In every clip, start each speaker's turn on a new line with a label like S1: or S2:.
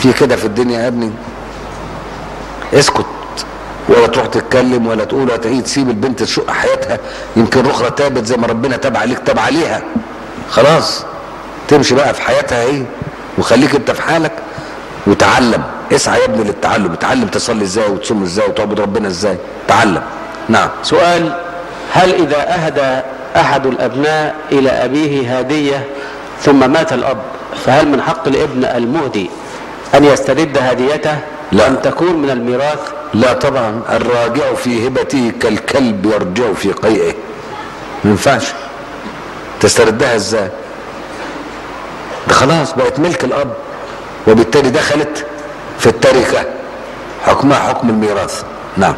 S1: في كده في الدنيا يا ابني اسكت ولا تروح تتكلم ولا تقول ولا تعيد تسيب البنت تشق حياتها يمكن رخرة تابت زي ما ربنا تاب عليك تاب عليها خلاص تمشي بقى في حياتها ايه وخليك انت في حالك وتعلم اسعى يا ابني للتعلم اتعلم تصلي ازاي وتصوم ازاي وتعبد ربنا ازاي تعلم نعم
S2: سؤال هل إذا أهدى أحد الأبناء إلى أبيه هدية ثم مات الأب فهل من حق الابن المهدي أن يسترد هديته
S1: لا.
S2: أم تكون من الميراث
S1: لا طبعا الراجع في هبته كالكلب يرجع في قيئه ما ينفعش تستردها ازاي ده خلاص بقت ملك الاب وبالتالي دخلت في التركه حكمها حكم الميراث نعم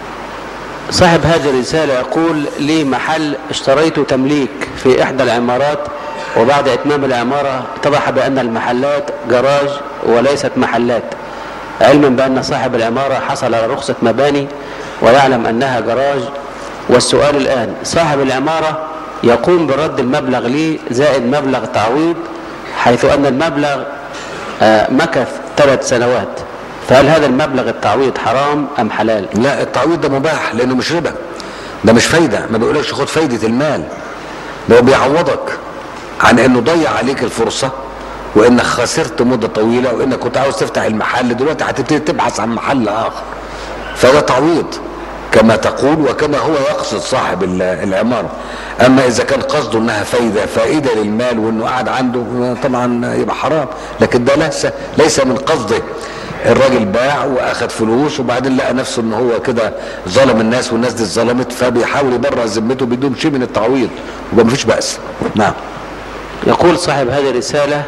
S2: صاحب هذه الرسالة يقول لي محل اشتريت تمليك في إحدى العمارات وبعد إتمام العمارة اتضح بأن المحلات جراج وليست محلات علما بأن صاحب العمارة حصل على رخصة مباني ويعلم أنها جراج والسؤال الآن صاحب العمارة يقوم برد المبلغ لي زائد مبلغ تعويض حيث أن المبلغ آه، مكث ثلاث سنوات فهل هذا المبلغ التعويض حرام أم حلال؟
S1: لا التعويض ده مباح لانه مش ربا ده مش فايده ما بيقولكش خد فايده المال ده هو بيعوضك عن انه ضيع عليك الفرصه وانك خسرت مده طويله وانك كنت عاوز تفتح المحل دلوقتي هتبتدي تبحث عن محل اخر فده تعويض كما تقول وكما هو يقصد صاحب ال- العماره اما اذا كان قصده انها فايده فائده للمال وانه قاعد عنده طبعا يبقى حرام لكن ده ليس ليس من قصده الراجل باع واخد فلوس وبعدين لقى نفسه ان هو كده ظلم الناس والناس دي اتظلمت فبيحاول يبرر ذمته بدون شيء من التعويض وما فيش باس نعم
S2: يقول صاحب هذه الرسالة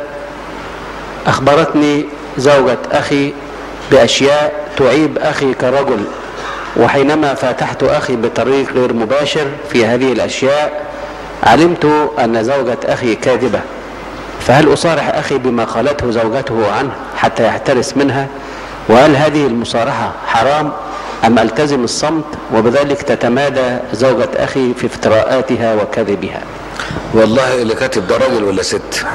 S2: أخبرتني زوجة أخي بأشياء تعيب أخي كرجل وحينما فاتحت أخي بطريق غير مباشر في هذه الأشياء علمت أن زوجة أخي كاذبة فهل أصارح أخي بما قالته زوجته عنه حتى يحترس منها وهل هذه المصارحة حرام أم ألتزم الصمت وبذلك تتمادى زوجة أخي في افتراءاتها وكذبها
S1: والله اللي كاتب ده راجل ولا ست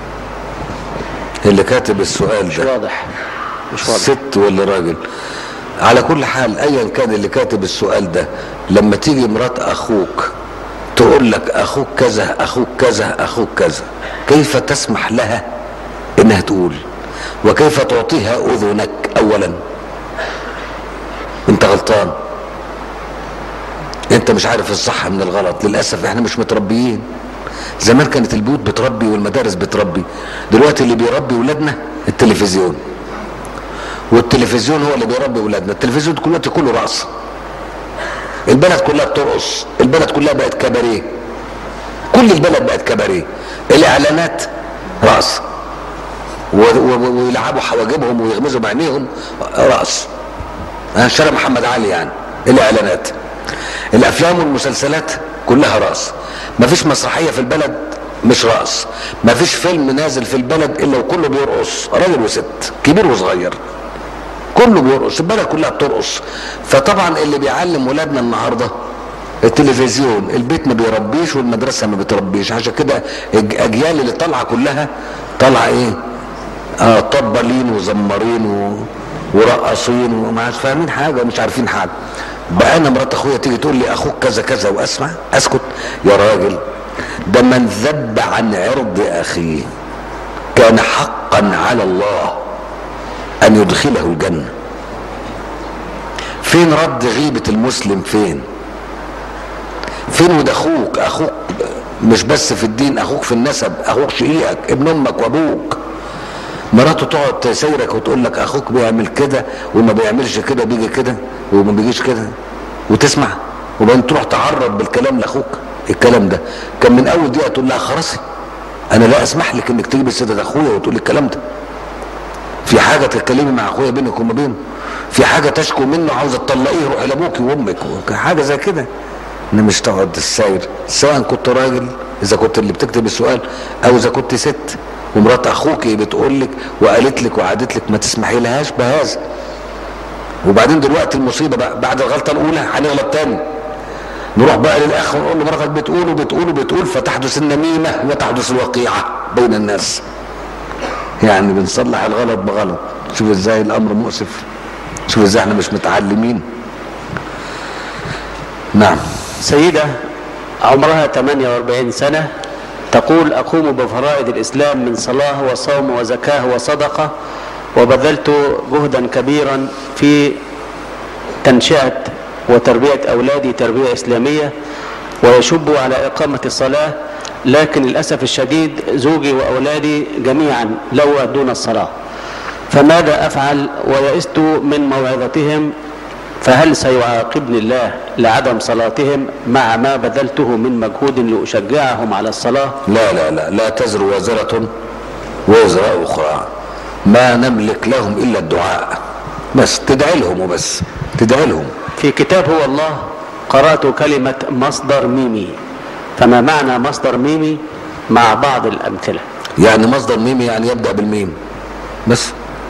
S1: اللي كاتب السؤال
S2: مش
S1: ده
S2: واضح مش واضح
S1: ست ولا راجل على كل حال ايا كان اللي كاتب السؤال ده لما تيجي مرات اخوك تقول لك اخوك كذا اخوك كذا اخوك كذا كيف تسمح لها انها تقول وكيف تعطيها اذنك اولا انت غلطان انت مش عارف الصح من الغلط للاسف احنا مش متربيين زمان كانت البيوت بتربي والمدارس بتربي دلوقتي اللي بيربي ولادنا التلفزيون والتلفزيون هو اللي بيربي ولادنا التلفزيون دلوقتي كله رقص البلد كلها بترقص البلد كلها بقت كباريه كل البلد بقت كباريه الاعلانات رقص و- و- ويلعبوا حواجبهم ويغمزوا بعينيهم رقص آه، شارع محمد علي يعني الاعلانات الافلام والمسلسلات كلها رقص مفيش مسرحيه في البلد مش رقص مفيش فيلم نازل في البلد الا وكله بيرقص راجل وست كبير وصغير كله بيرقص البلد كلها بترقص فطبعا اللي بيعلم ولادنا النهارده التلفزيون البيت ما بيربيش والمدرسه ما بتربيش عشان كده الاجيال اللي طالعه كلها طالعه ايه اه طبالين وزمارين و... ورقصين وما عارف فاهمين حاجه ومش عارفين حاجه بقى انا مرات اخويا تيجي تقول لي اخوك كذا كذا واسمع اسكت يا راجل ده من ذب عن عرض اخيه كان حقا على الله ان يدخله الجنه فين رد غيبه المسلم فين فين وده اخوك اخوك مش بس في الدين اخوك في النسب اخوك شقيقك ابن امك وابوك مراته تقعد تسيرك وتقول لك اخوك بيعمل كده وما بيعملش كده بيجي كده وما بيجيش كده وتسمع وبعدين تروح تعرض بالكلام لاخوك الكلام ده كان من اول دقيقه تقول لها خلاص انا لا اسمح لك انك تجيبي سيره اخويا وتقول الكلام ده في حاجه تتكلمي مع اخويا بينك وما بينه في حاجه تشكو منه عاوزه تطلقيه روحي لابوكي وامك حاجه زي كده ان مش تقعد تساير سواء كنت راجل اذا كنت اللي بتكتب السؤال او اذا كنت ست ومرات اخوك بتقول لك وقالت لك وعادت لك ما تسمحي لهاش بهذا وبعدين دلوقتي المصيبه بقى بعد الغلطه الاولى هنغلط تاني نروح بقى للاخ ونقول له مراتك بتقول وبتقول وبتقول فتحدث النميمه وتحدث الوقيعه بين الناس يعني بنصلح الغلط بغلط شوف ازاي الامر مؤسف شوف ازاي احنا مش متعلمين نعم
S2: سيدة عمرها 48 سنة تقول أقوم بفرائض الإسلام من صلاة وصوم وزكاة وصدقة وبذلت جهدا كبيرا في تنشئة وتربية أولادي تربية إسلامية ويشب على إقامة الصلاة لكن للأسف الشديد زوجي وأولادي جميعا لا يؤدون الصلاة فماذا أفعل ويئست من موعظتهم فهل سيعاقبني الله لعدم صلاتهم مع ما بذلته من مجهود لأشجعهم على الصلاة
S1: لا لا لا لا تزر وازرة وزر أخرى ما نملك لهم إلا الدعاء بس تدعي لهم وبس تدعي لهم
S2: في كتاب هو الله قرأت كلمة مصدر ميمي فما معنى مصدر ميمي مع بعض الأمثلة
S1: يعني مصدر ميم يعني يبدأ بالميم بس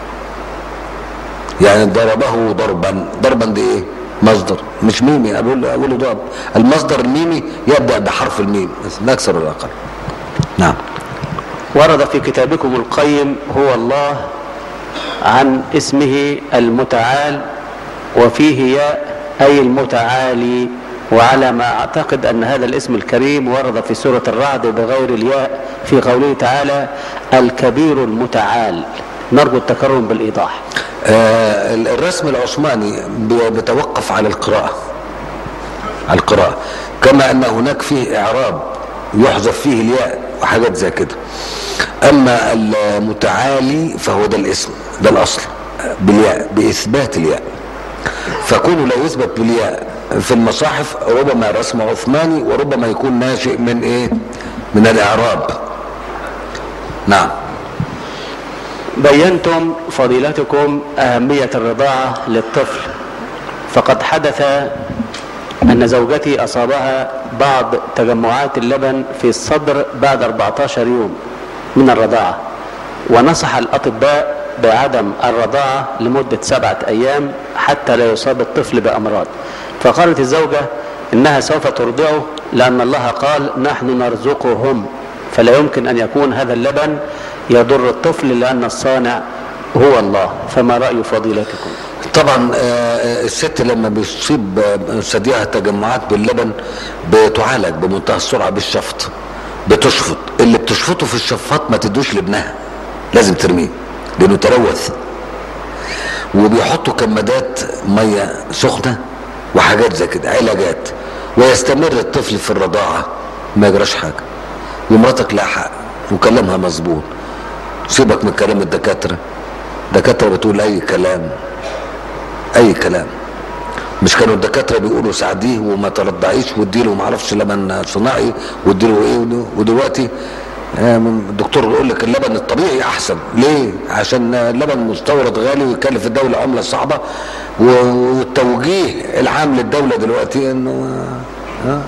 S1: يعني ضربه ضربا ضربا دي ايه مصدر مش ميمي اقول اقول ضرب المصدر الميمي يبدأ بحرف الميم بس لا اكثر ولا اقل نعم
S2: ورد في كتابكم القيم هو الله عن اسمه المتعال وفيه ياء أي المتعالي وعلى ما أعتقد أن هذا الاسم الكريم ورد في سورة الرعد بغير الياء في قوله تعالى الكبير المتعال نرجو التكرم بالإيضاح
S1: آه الرسم العثماني بي- بيتوقف على القراءة على القراءة كما أن هناك فيه إعراب يحذف فيه الياء وحاجات زي كده أما المتعالي فهو ده الاسم ده الأصل بالياء بإثبات الياء فكونه لا يثبت بالياء في المصاحف ربما رسم عثماني وربما يكون ناشئ من ايه من الاعراب نعم
S2: بينتم فضيلتكم أهمية الرضاعة للطفل فقد حدث أن زوجتي أصابها بعض تجمعات اللبن في الصدر بعد 14 يوم من الرضاعة ونصح الأطباء بعدم الرضاعة لمدة سبعة أيام حتى لا يصاب الطفل بأمراض فقالت الزوجة إنها سوف ترضعه لأن الله قال نحن نرزقهم فلا يمكن أن يكون هذا اللبن يضر الطفل لأن الصانع هو الله فما رأي فضيلتكم
S1: طبعا آه، الست لما بيصيب آه، ثديها تجمعات باللبن بتعالج بمنتهى السرعه بالشفط بتشفط اللي بتشفطه في الشفاط ما تدوش لابنها لازم ترميه لانه تلوث وبيحطوا كمادات ميه سخنه وحاجات زي كده علاجات ويستمر الطفل في الرضاعه ما يجراش حاجه ومراتك لها حق وكلامها مظبوط سيبك من كلام الدكاتره دكاتره بتقول اي كلام اي كلام مش كانوا الدكاتره بيقولوا ساعديه وما ترضعيش واديله ما اعرفش لبن صناعي واديله ايه ودلوقتي آه، الدكتور بيقول لك اللبن الطبيعي احسن ليه عشان اللبن مستورد غالي ويكلف الدوله عمله صعبه و- والتوجيه العام للدوله دلوقتي انه آه،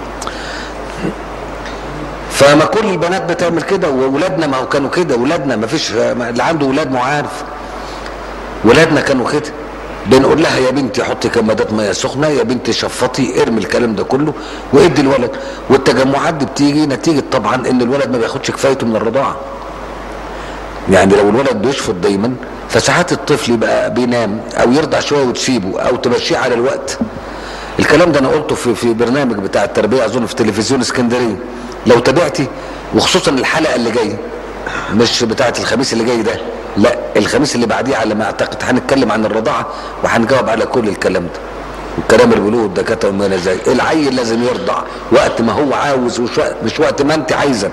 S1: فما كل البنات بتعمل كده واولادنا ما هو كانوا كده ولادنا ما فيش اللي عنده ولاد ما هو عارف ولادنا كانوا كده بنقول لها يا بنتي حطي كمادات ميه سخنه يا بنتي شفطي ارمي الكلام ده كله وادي الولد والتجمعات دي بتيجي نتيجه طبعا ان الولد ما بياخدش كفايته من الرضاعه يعني لو الولد بيشفط دايما فساعات الطفل يبقى بينام او يرضع شويه وتسيبه او تمشيه على الوقت الكلام ده انا قلته في في برنامج بتاع التربيه اظن في تلفزيون اسكندريه لو تابعتي وخصوصا الحلقه اللي جايه مش بتاعه الخميس اللي جاي ده لا الخميس اللي بعديه على ما اعتقد هنتكلم عن الرضاعه وهنجاوب على كل الكلام ده والكلام اللي بيقولوه الدكاتره وما ازاي العيل لازم يرضع وقت ما هو عاوز وش وقت مش وقت ما انت عايزه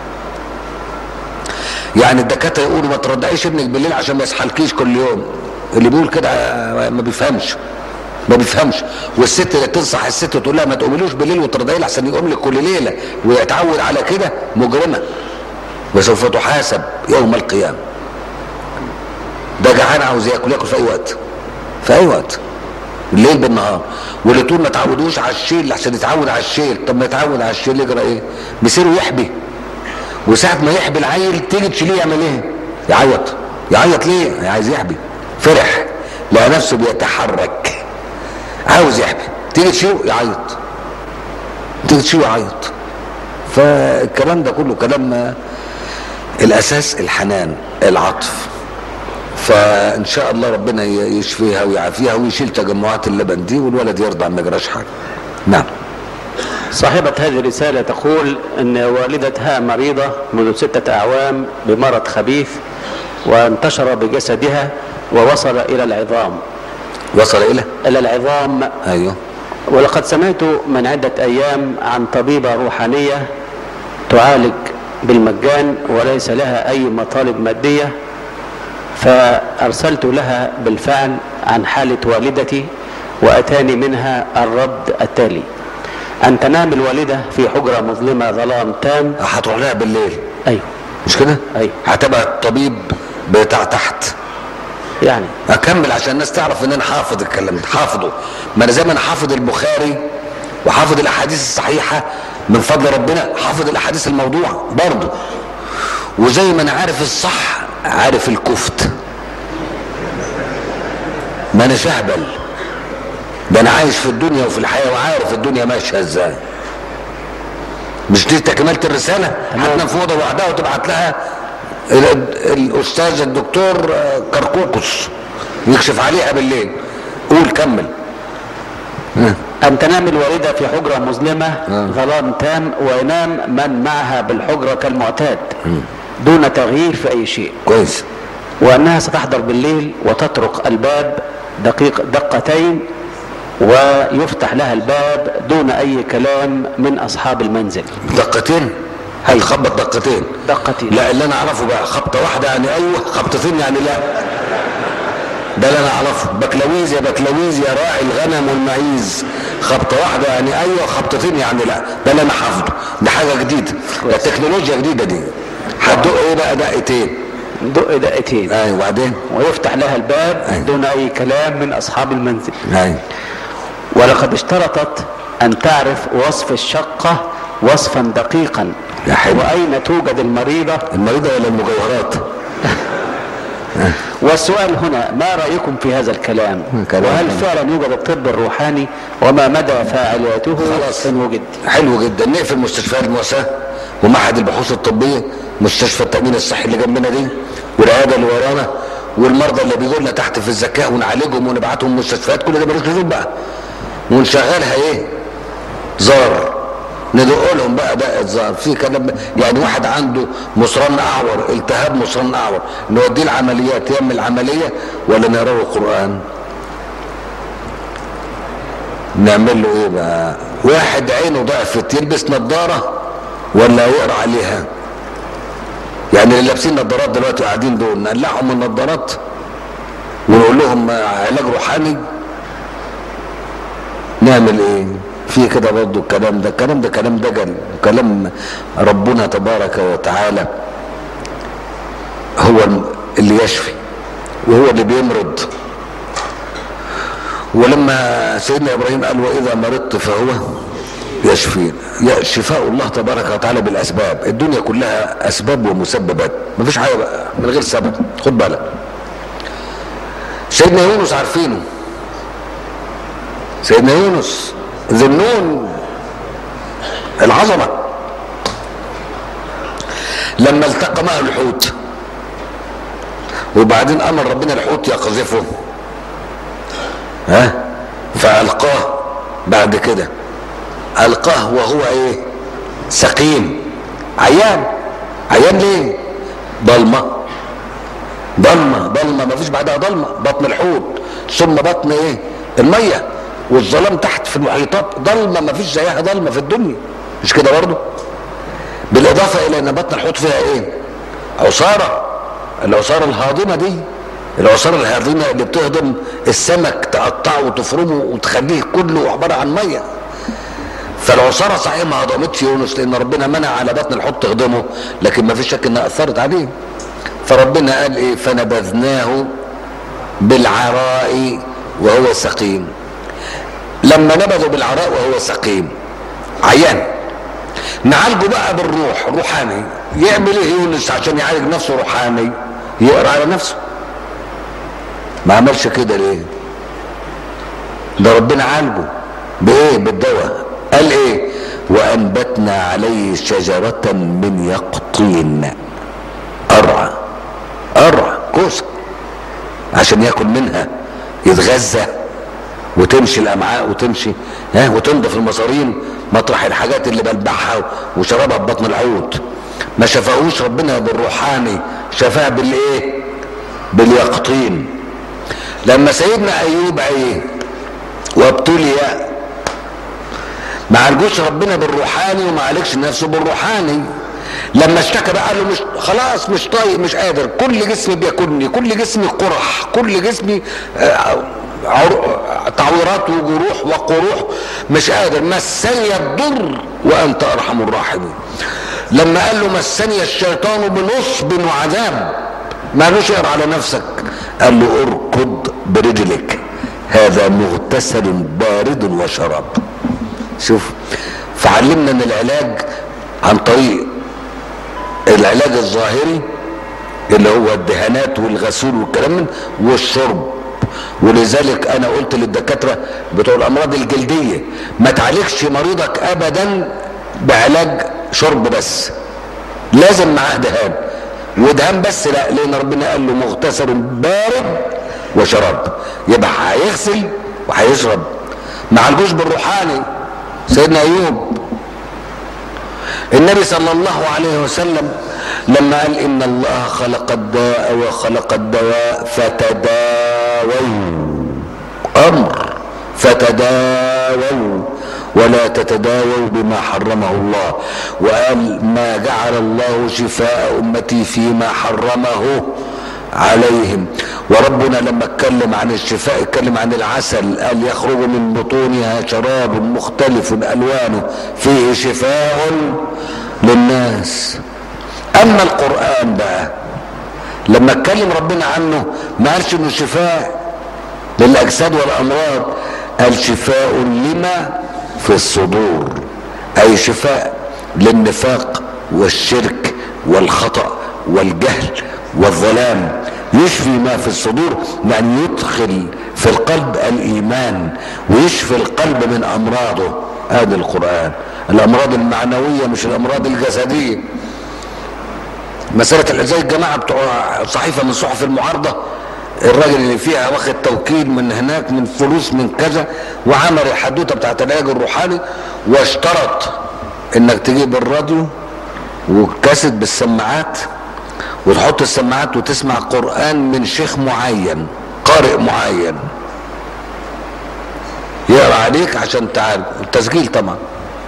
S1: يعني الدكاتره يقولوا ما ترضعيش ابنك بالليل عشان ما يصحلكيش كل يوم اللي بيقول كده آه، ما بيفهمش ما بيفهمش والست اللي تنصح الست تقول لها ما تقوملوش بالليل وترضعيه لحسن يقوم لك كل ليله ويتعود على كده مجرمه وسوف تحاسب يوم القيامه ده جعان عاوز ياكل ياكل في اي وقت في اي وقت الليل بالنهار واللي طول ما تعودوش على الشيل عشان يتعود على الشيل طب ما يتعود على الشيل يجرى ايه بيصير يحبي وساعة ما يحبي العيل تيجي تشيليه يعمل ايه يعيط يعيط ليه عايز يحبي فرح لقى نفسه بيتحرك عاوز يحبي تيجي تشيله يعيط تيجي تشيله يعيط فالكلام ده كله كلام الاساس الحنان العطف فان شاء الله ربنا ي- يشفيها ويعافيها ويشيل تجمعات اللبن دي والولد يرضع ما يجراش حاجه نعم
S2: صاحبة هذه الرسالة تقول أن والدتها مريضة منذ ستة أعوام بمرض خبيث وانتشر بجسدها ووصل إلى العظام
S1: وصل الى
S2: إلى العظام
S1: ايوه
S2: ولقد سمعت من عدة أيام عن طبيبة روحانية تعالج بالمجان وليس لها أي مطالب مادية فأرسلت لها بالفعل عن حالة والدتي وأتاني منها الرد التالي أن تنام الوالدة في حجرة مظلمة ظلام تام
S1: هتروح لها بالليل
S2: أيوه
S1: مش كده
S2: أيوه
S1: هتبقى الطبيب بتاع تحت
S2: يعني
S1: اكمل عشان الناس تعرف ان انا حافظ الكلام ده حافظه ما انا زي ما انا حافظ البخاري وحافظ الاحاديث الصحيحه من فضل ربنا حافظ الاحاديث الموضوع برضه وزي ما انا عارف الصح عارف الكفت ما انا شهبل ده انا عايش في الدنيا وفي الحياه وعارف الدنيا ماشيه ازاي مش دي تكمله الرساله هتنام في اوضه لوحدها وتبعت لها ال- الاستاذ الدكتور آه، كركوكس يكشف عليها بالليل قول كمل
S2: أن تنام الوالدة في حجرة مظلمة ظلام تام وينام من معها بالحجرة كالمعتاد دون تغيير في أي شيء
S1: كويس
S2: وأنها ستحضر بالليل وتطرق الباب دقيق دقتين ويفتح لها الباب دون أي كلام من أصحاب المنزل
S1: دقتين هيخبط دقتين
S2: دقتين
S1: لا اللي انا اعرفه بقى خبطه واحده يعني ايوه خبطتين يعني لا ده اللي انا اعرفه بكلاويز يا بكلاويز يا راعي الغنم والمعيز خبطه واحده يعني ايوه خبطتين يعني لا ده اللي انا حافظه ده حاجه جديده ده تكنولوجيا جديده دي هتدق ايه بقى دقتين
S2: دق دقتين
S1: ايوه وبعدين
S2: ويفتح لها الباب
S1: أيوة.
S2: دون أي كلام من أصحاب المنزل
S1: ايوه
S2: ولقد اشترطت أن تعرف وصف الشقة وصفا دقيقا
S1: يا حلو.
S2: وأين توجد المريضة
S1: المريضه ولا المجوهرات
S2: والسؤال هنا ما رأيكم في هذا الكلام
S1: كلام
S2: وهل
S1: حلو.
S2: فعلا يوجد الطب الروحاني وما مدى فاعليته
S1: خلاص.
S2: إن وجد
S1: حلو جدا نقفل مستشفيات المؤسسه ومعهد البحوث الطبيه مستشفى التامين الصحي اللي جنبنا دي والعياده اللي ورانا والمرضى اللي بيجوا لنا تحت في الذكاء ونعالجهم ونبعتهم مستشفيات كل ده ملوش لزوم بقى ونشغلها ايه زار ندق لهم بقى دقة زار في كلام يعني واحد عنده مصران اعور التهاب مصران اعور نوديه العمليات يعمل عمليه ولا نقرا له قران نعمل له ايه بقى واحد عينه ضعفت يلبس نظاره ولا يقرا عليها يعني اللي لابسين نظارات دلوقتي قاعدين دول نقلعهم النظارات ونقول لهم علاج روحاني نعمل ايه في كده برضه الكلام ده الكلام ده كلام دجل وكلام ربنا تبارك وتعالى هو اللي يشفي وهو اللي بيمرض ولما سيدنا ابراهيم قال واذا مرضت فهو يشفين يا شفاء الله تبارك وتعالى بالاسباب الدنيا كلها اسباب ومسببات مفيش حاجه بقى من غير سبب خد بالك سيدنا يونس عارفينه سيدنا يونس ذي النون العظمه لما التقى معه الحوت وبعدين امر ربنا الحوت يقذفه ها فالقاه بعد كده القاه وهو ايه سقيم عيان عيان ليه ضلمه ضلمه ضلمه ما فيش بعدها ضلمه بطن الحوت ثم بطن ايه الميه والظلام تحت في المحيطات ضلمه ما فيش زيها ضلمه في الدنيا مش كده برضه بالاضافه الى ان بطن الحوت فيها ايه عصاره العصاره الهاضمه دي العصاره الهاضمه اللي بتهضم السمك تقطعه وتفرمه وتخليه كله عباره عن ميه فالعصاره صحيح ما هضمتش يونس لان ربنا منع على بطن الحوت تهضمه لكن ما فيش شك انها اثرت عليه فربنا قال ايه فنبذناه بالعراء وهو سقيم لما نبذوا بالعراء وهو سقيم عيان نعالجه بقى بالروح روحاني يعمل ايه يونس عشان يعالج نفسه روحاني يقرا على نفسه ما عملش كده ليه ده ربنا عالجه بايه بالدواء قال ايه وانبتنا عليه شجرة من يقطين قرع قرع كوسة عشان ياكل منها يتغذى وتمشي الامعاء وتمشي ها وتنضف المصارين مطرح الحاجات اللي بلبعها وشربها ببطن الحوت ما شفاهوش ربنا بالروحاني شفاه بالايه باليقطين لما سيدنا ايوب ايه وابتلي ما عالجوش ربنا بالروحاني وما عالجش نفسه بالروحاني لما اشتكى بقى قال له مش خلاص مش طايق مش قادر كل جسمي بياكلني كل جسمي قرح كل جسمي آه، عر- تعويرات وجروح وقروح مش قادر مسني الضر وانت ارحم الراحمين لما قال له مسني الشيطان بنصب وعذاب ما قالوش اقرا على نفسك قال له اركض برجلك هذا مغتسل بارد وشراب شوف فعلمنا ان العلاج عن طريق العلاج الظاهري اللي هو الدهانات والغسول والكلام من والشرب ولذلك انا قلت للدكاتره بتوع الامراض الجلديه ما تعالجش مريضك ابدا بعلاج شرب بس لازم معاه دهان ودهان بس لا لان ربنا قال له مغتسل بارد وشراب يبقى هيغسل وهيشرب ما عالجوش بالروحاني سيدنا ايوب النبي صلى الله عليه وسلم لما قال ان الله خلق الداء وخلق الدواء فتداووا امر فتداووا ولا تتداووا بما حرمه الله وقال ما جعل الله شفاء امتي فيما حرمه عليهم وربنا لما اتكلم عن الشفاء اتكلم عن العسل قال يخرج من بطونها شراب مختلف الوانه فيه شفاء للناس اما القران بقى لما اتكلم ربنا عنه ما قالش انه شفاء للاجساد والامراض قال شفاء لما في الصدور اي شفاء للنفاق والشرك والخطأ والجهل والظلام يشفي ما في الصدور يعني يدخل في القلب الايمان ويشفي القلب من امراضه هذا القرآن الامراض المعنوية مش الامراض الجسدية مسألة زي الجماعة بتوع صحيفة من صحف المعارضة الراجل اللي فيها واخد توكيل من هناك من فلوس من كذا وعمل الحدوته بتاعت العلاج الروحاني واشترط انك تجيب الراديو وكاسيت بالسماعات وتحط السماعات وتسمع قرآن من شيخ معين قارئ معين يقرا عليك عشان تعالج التسجيل طبعا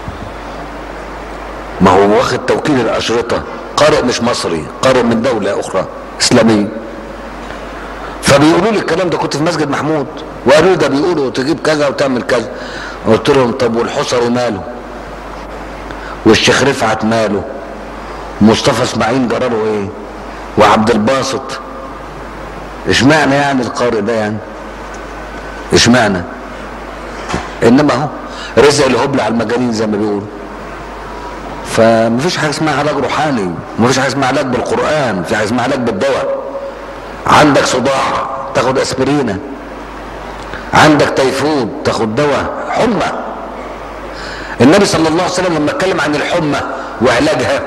S1: ما هو واخد توكيل الأشرطة قارئ مش مصري قارئ من دولة أخرى إسلامية فبيقولوا لي الكلام ده كنت في مسجد محمود وقالوا لي ده بيقولوا تجيب كذا وتعمل كذا قلت لهم طب والحصري ماله والشيخ رفعت ماله مصطفى اسماعيل جراله ايه وعبد الباسط اشمعنى يعني القارئ ده يعني اشمعنى انما هو رزق الهبل على المجانين زي ما بيقولوا فمفيش حاجه اسمها علاج روحاني مفيش حاجه اسمها علاج بالقران في حاجه اسمها علاج بالدواء عندك صداع تاخد اسبرينه عندك تيفود تاخد دواء حمى النبي صلى الله عليه وسلم لما اتكلم عن الحمى وعلاجها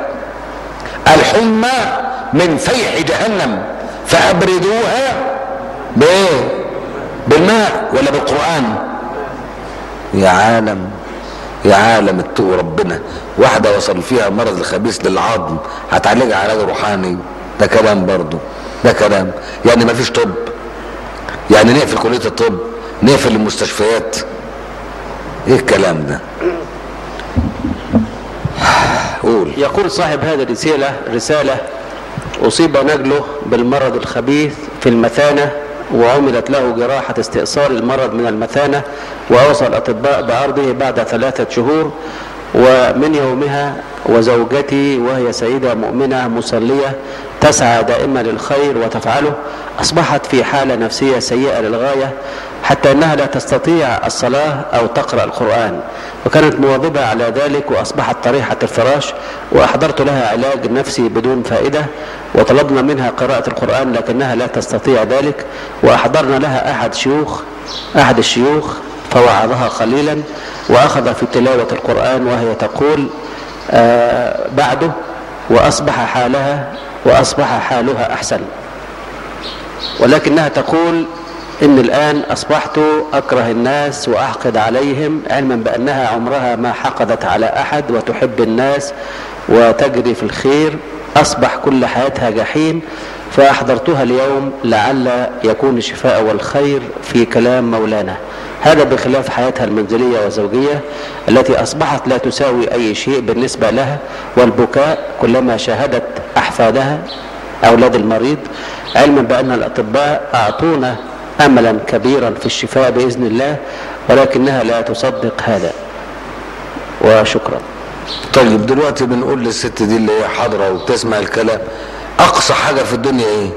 S1: الحمى من فيح جهنم فابردوها بايه بالماء ولا بالقران يا عالم يا عالم اتقوا ربنا واحدة وصل فيها مرض الخبيث للعظم هتعالجها علاج روحاني ده كلام برضو ده كلام يعني ما فيش طب يعني نقفل كلية الطب نقفل المستشفيات ايه الكلام ده قول
S2: يقول صاحب هذه الرسالة رسالة أصيب نجله بالمرض الخبيث في المثانة وعملت له جراحة استئصال المرض من المثانة وأوصى الأطباء بعرضه بعد ثلاثة شهور ومن يومها وزوجتي وهي سيدة مؤمنة مصلية تسعى دائما للخير وتفعله أصبحت في حالة نفسية سيئة للغاية حتى أنها لا تستطيع الصلاة أو تقرأ القرآن وكانت مواظبة على ذلك وأصبحت طريحة الفراش وأحضرت لها علاج نفسي بدون فائدة وطلبنا منها قراءة القرآن لكنها لا تستطيع ذلك وأحضرنا لها أحد شيوخ أحد الشيوخ فوعظها قليلا وأخذ في تلاوة القرآن وهي تقول آه بعده وأصبح حالها وأصبح حالها أحسن ولكنها تقول إن الآن أصبحت أكره الناس وأحقد عليهم علما بأنها عمرها ما حقدت على أحد وتحب الناس وتجري في الخير أصبح كل حياتها جحيم فأحضرتها اليوم لعل يكون الشفاء والخير في كلام مولانا هذا بخلاف حياتها المنزلية والزوجية التي أصبحت لا تساوي أي شيء بالنسبة لها والبكاء كلما شاهدت أحفادها أولاد المريض علما بأن الأطباء أعطونا أملا كبيرا في الشفاء بإذن الله ولكنها لا تصدق هذا وشكرا
S1: طيب دلوقتي بنقول للست دي اللي هي حاضره وبتسمع الكلام اقصى حاجه في الدنيا ايه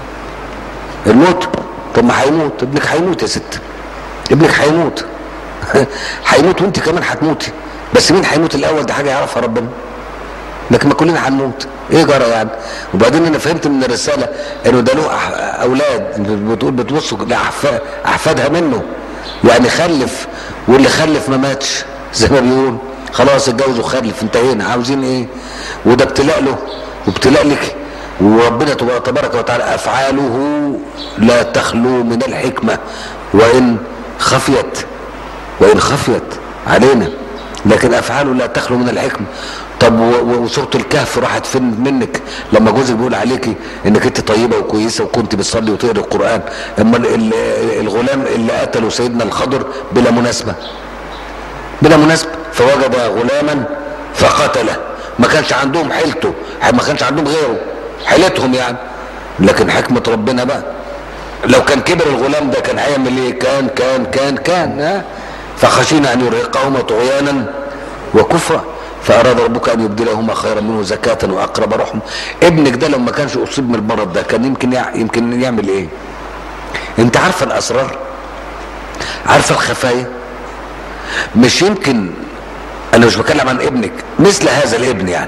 S1: الموت طب ما هيموت ابنك هيموت يا ست ابنك هيموت هيموت وانت كمان هتموتي بس مين هيموت الاول دي حاجه يعرفها ربنا لكن ما كلنا هنموت ايه جرى يعني وبعدين انا فهمت من الرساله انه ده له أح- اولاد بتقول بتبصوا لأحفا- احفادها منه يعني خلف واللي خلف ما ماتش زي ما بيقول خلاص اتجوز وخلف انتهينا عاوزين ايه وده ابتلاء له وابتلاء لك وربنا تبارك تبارك وتعالى افعاله لا تخلو من الحكمه وان خفيت وان خفيت علينا لكن افعاله لا تخلو من الحكمه طب و- و- وسوره الكهف راحت فين منك لما جوزك بيقول عليكي انك انت طيبه وكويسه وكنت بتصلي وتقري القران اما ال- ال- الغلام اللي قتله سيدنا الخضر بلا مناسبه بلا مناسبه فوجد غلاما فقتله ما كانش عندهم حيلته ما كانش عندهم غيره حيلتهم يعني لكن حكمه ربنا بقى لو كان كبر الغلام ده كان هيعمل ايه كان كان كان كان ها فخشينا ان يرهقهما طغيانا وكفرا فاراد ربك ان يبدلهما خيرا منه زكاة واقرب رحم ابنك ده لو ما كانش اصيب من المرض ده كان يمكن يع... يمكن يعمل ايه انت عارفه الاسرار عارفه الخفايا مش يمكن انا مش بتكلم عن ابنك مثل هذا الابن يعني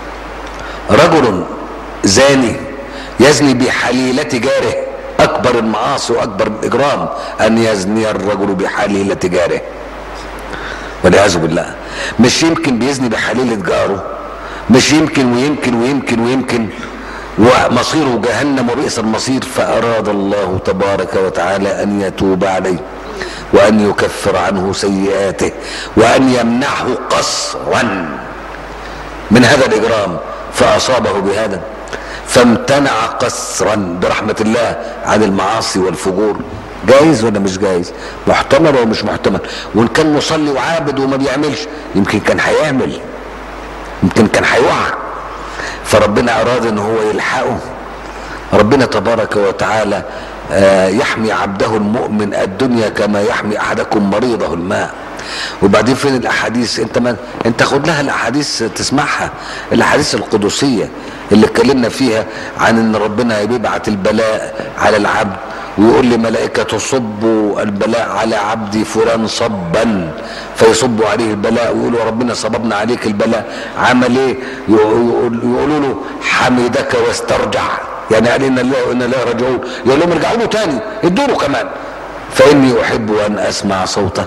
S1: رجل زاني يزني بحليلة جاره أكبر المعاصي وأكبر الإجرام أن يزني الرجل بحليلة جاره والعياذ بالله مش يمكن بيزني بحليلة جاره مش يمكن ويمكن ويمكن ويمكن ومصيره جهنم وبئس المصير فأراد الله تبارك وتعالى أن يتوب عليه وأن يكفر عنه سيئاته وأن يمنحه قصرا من هذا الإجرام فأصابه بهذا فامتنع قسرا برحمة الله عن المعاصي والفجور جايز ولا مش جايز محتمل ولا مش محتمل وان كان مصلي وعابد وما بيعملش يمكن كان هيعمل يمكن كان هيقع فربنا اراد ان هو يلحقه ربنا تبارك وتعالى آه، يحمي عبده المؤمن الدنيا كما يحمي احدكم مريضه الماء وبعدين فين الاحاديث انت ما انت خد لها الاحاديث تسمعها الاحاديث القدسيه اللي اتكلمنا فيها عن ان ربنا بيبعت البلاء على العبد ويقول لملائكة صبوا البلاء على عبدي فلان صبا فيصبوا عليه البلاء ويقولوا ربنا صببنا عليك البلاء عمل ايه يقول- يقولوا له حمدك واسترجع يعني قال ان الله ان الله راجعون يقول لهم ارجعوا له تاني ادوا له كمان فاني احب ان اسمع صوته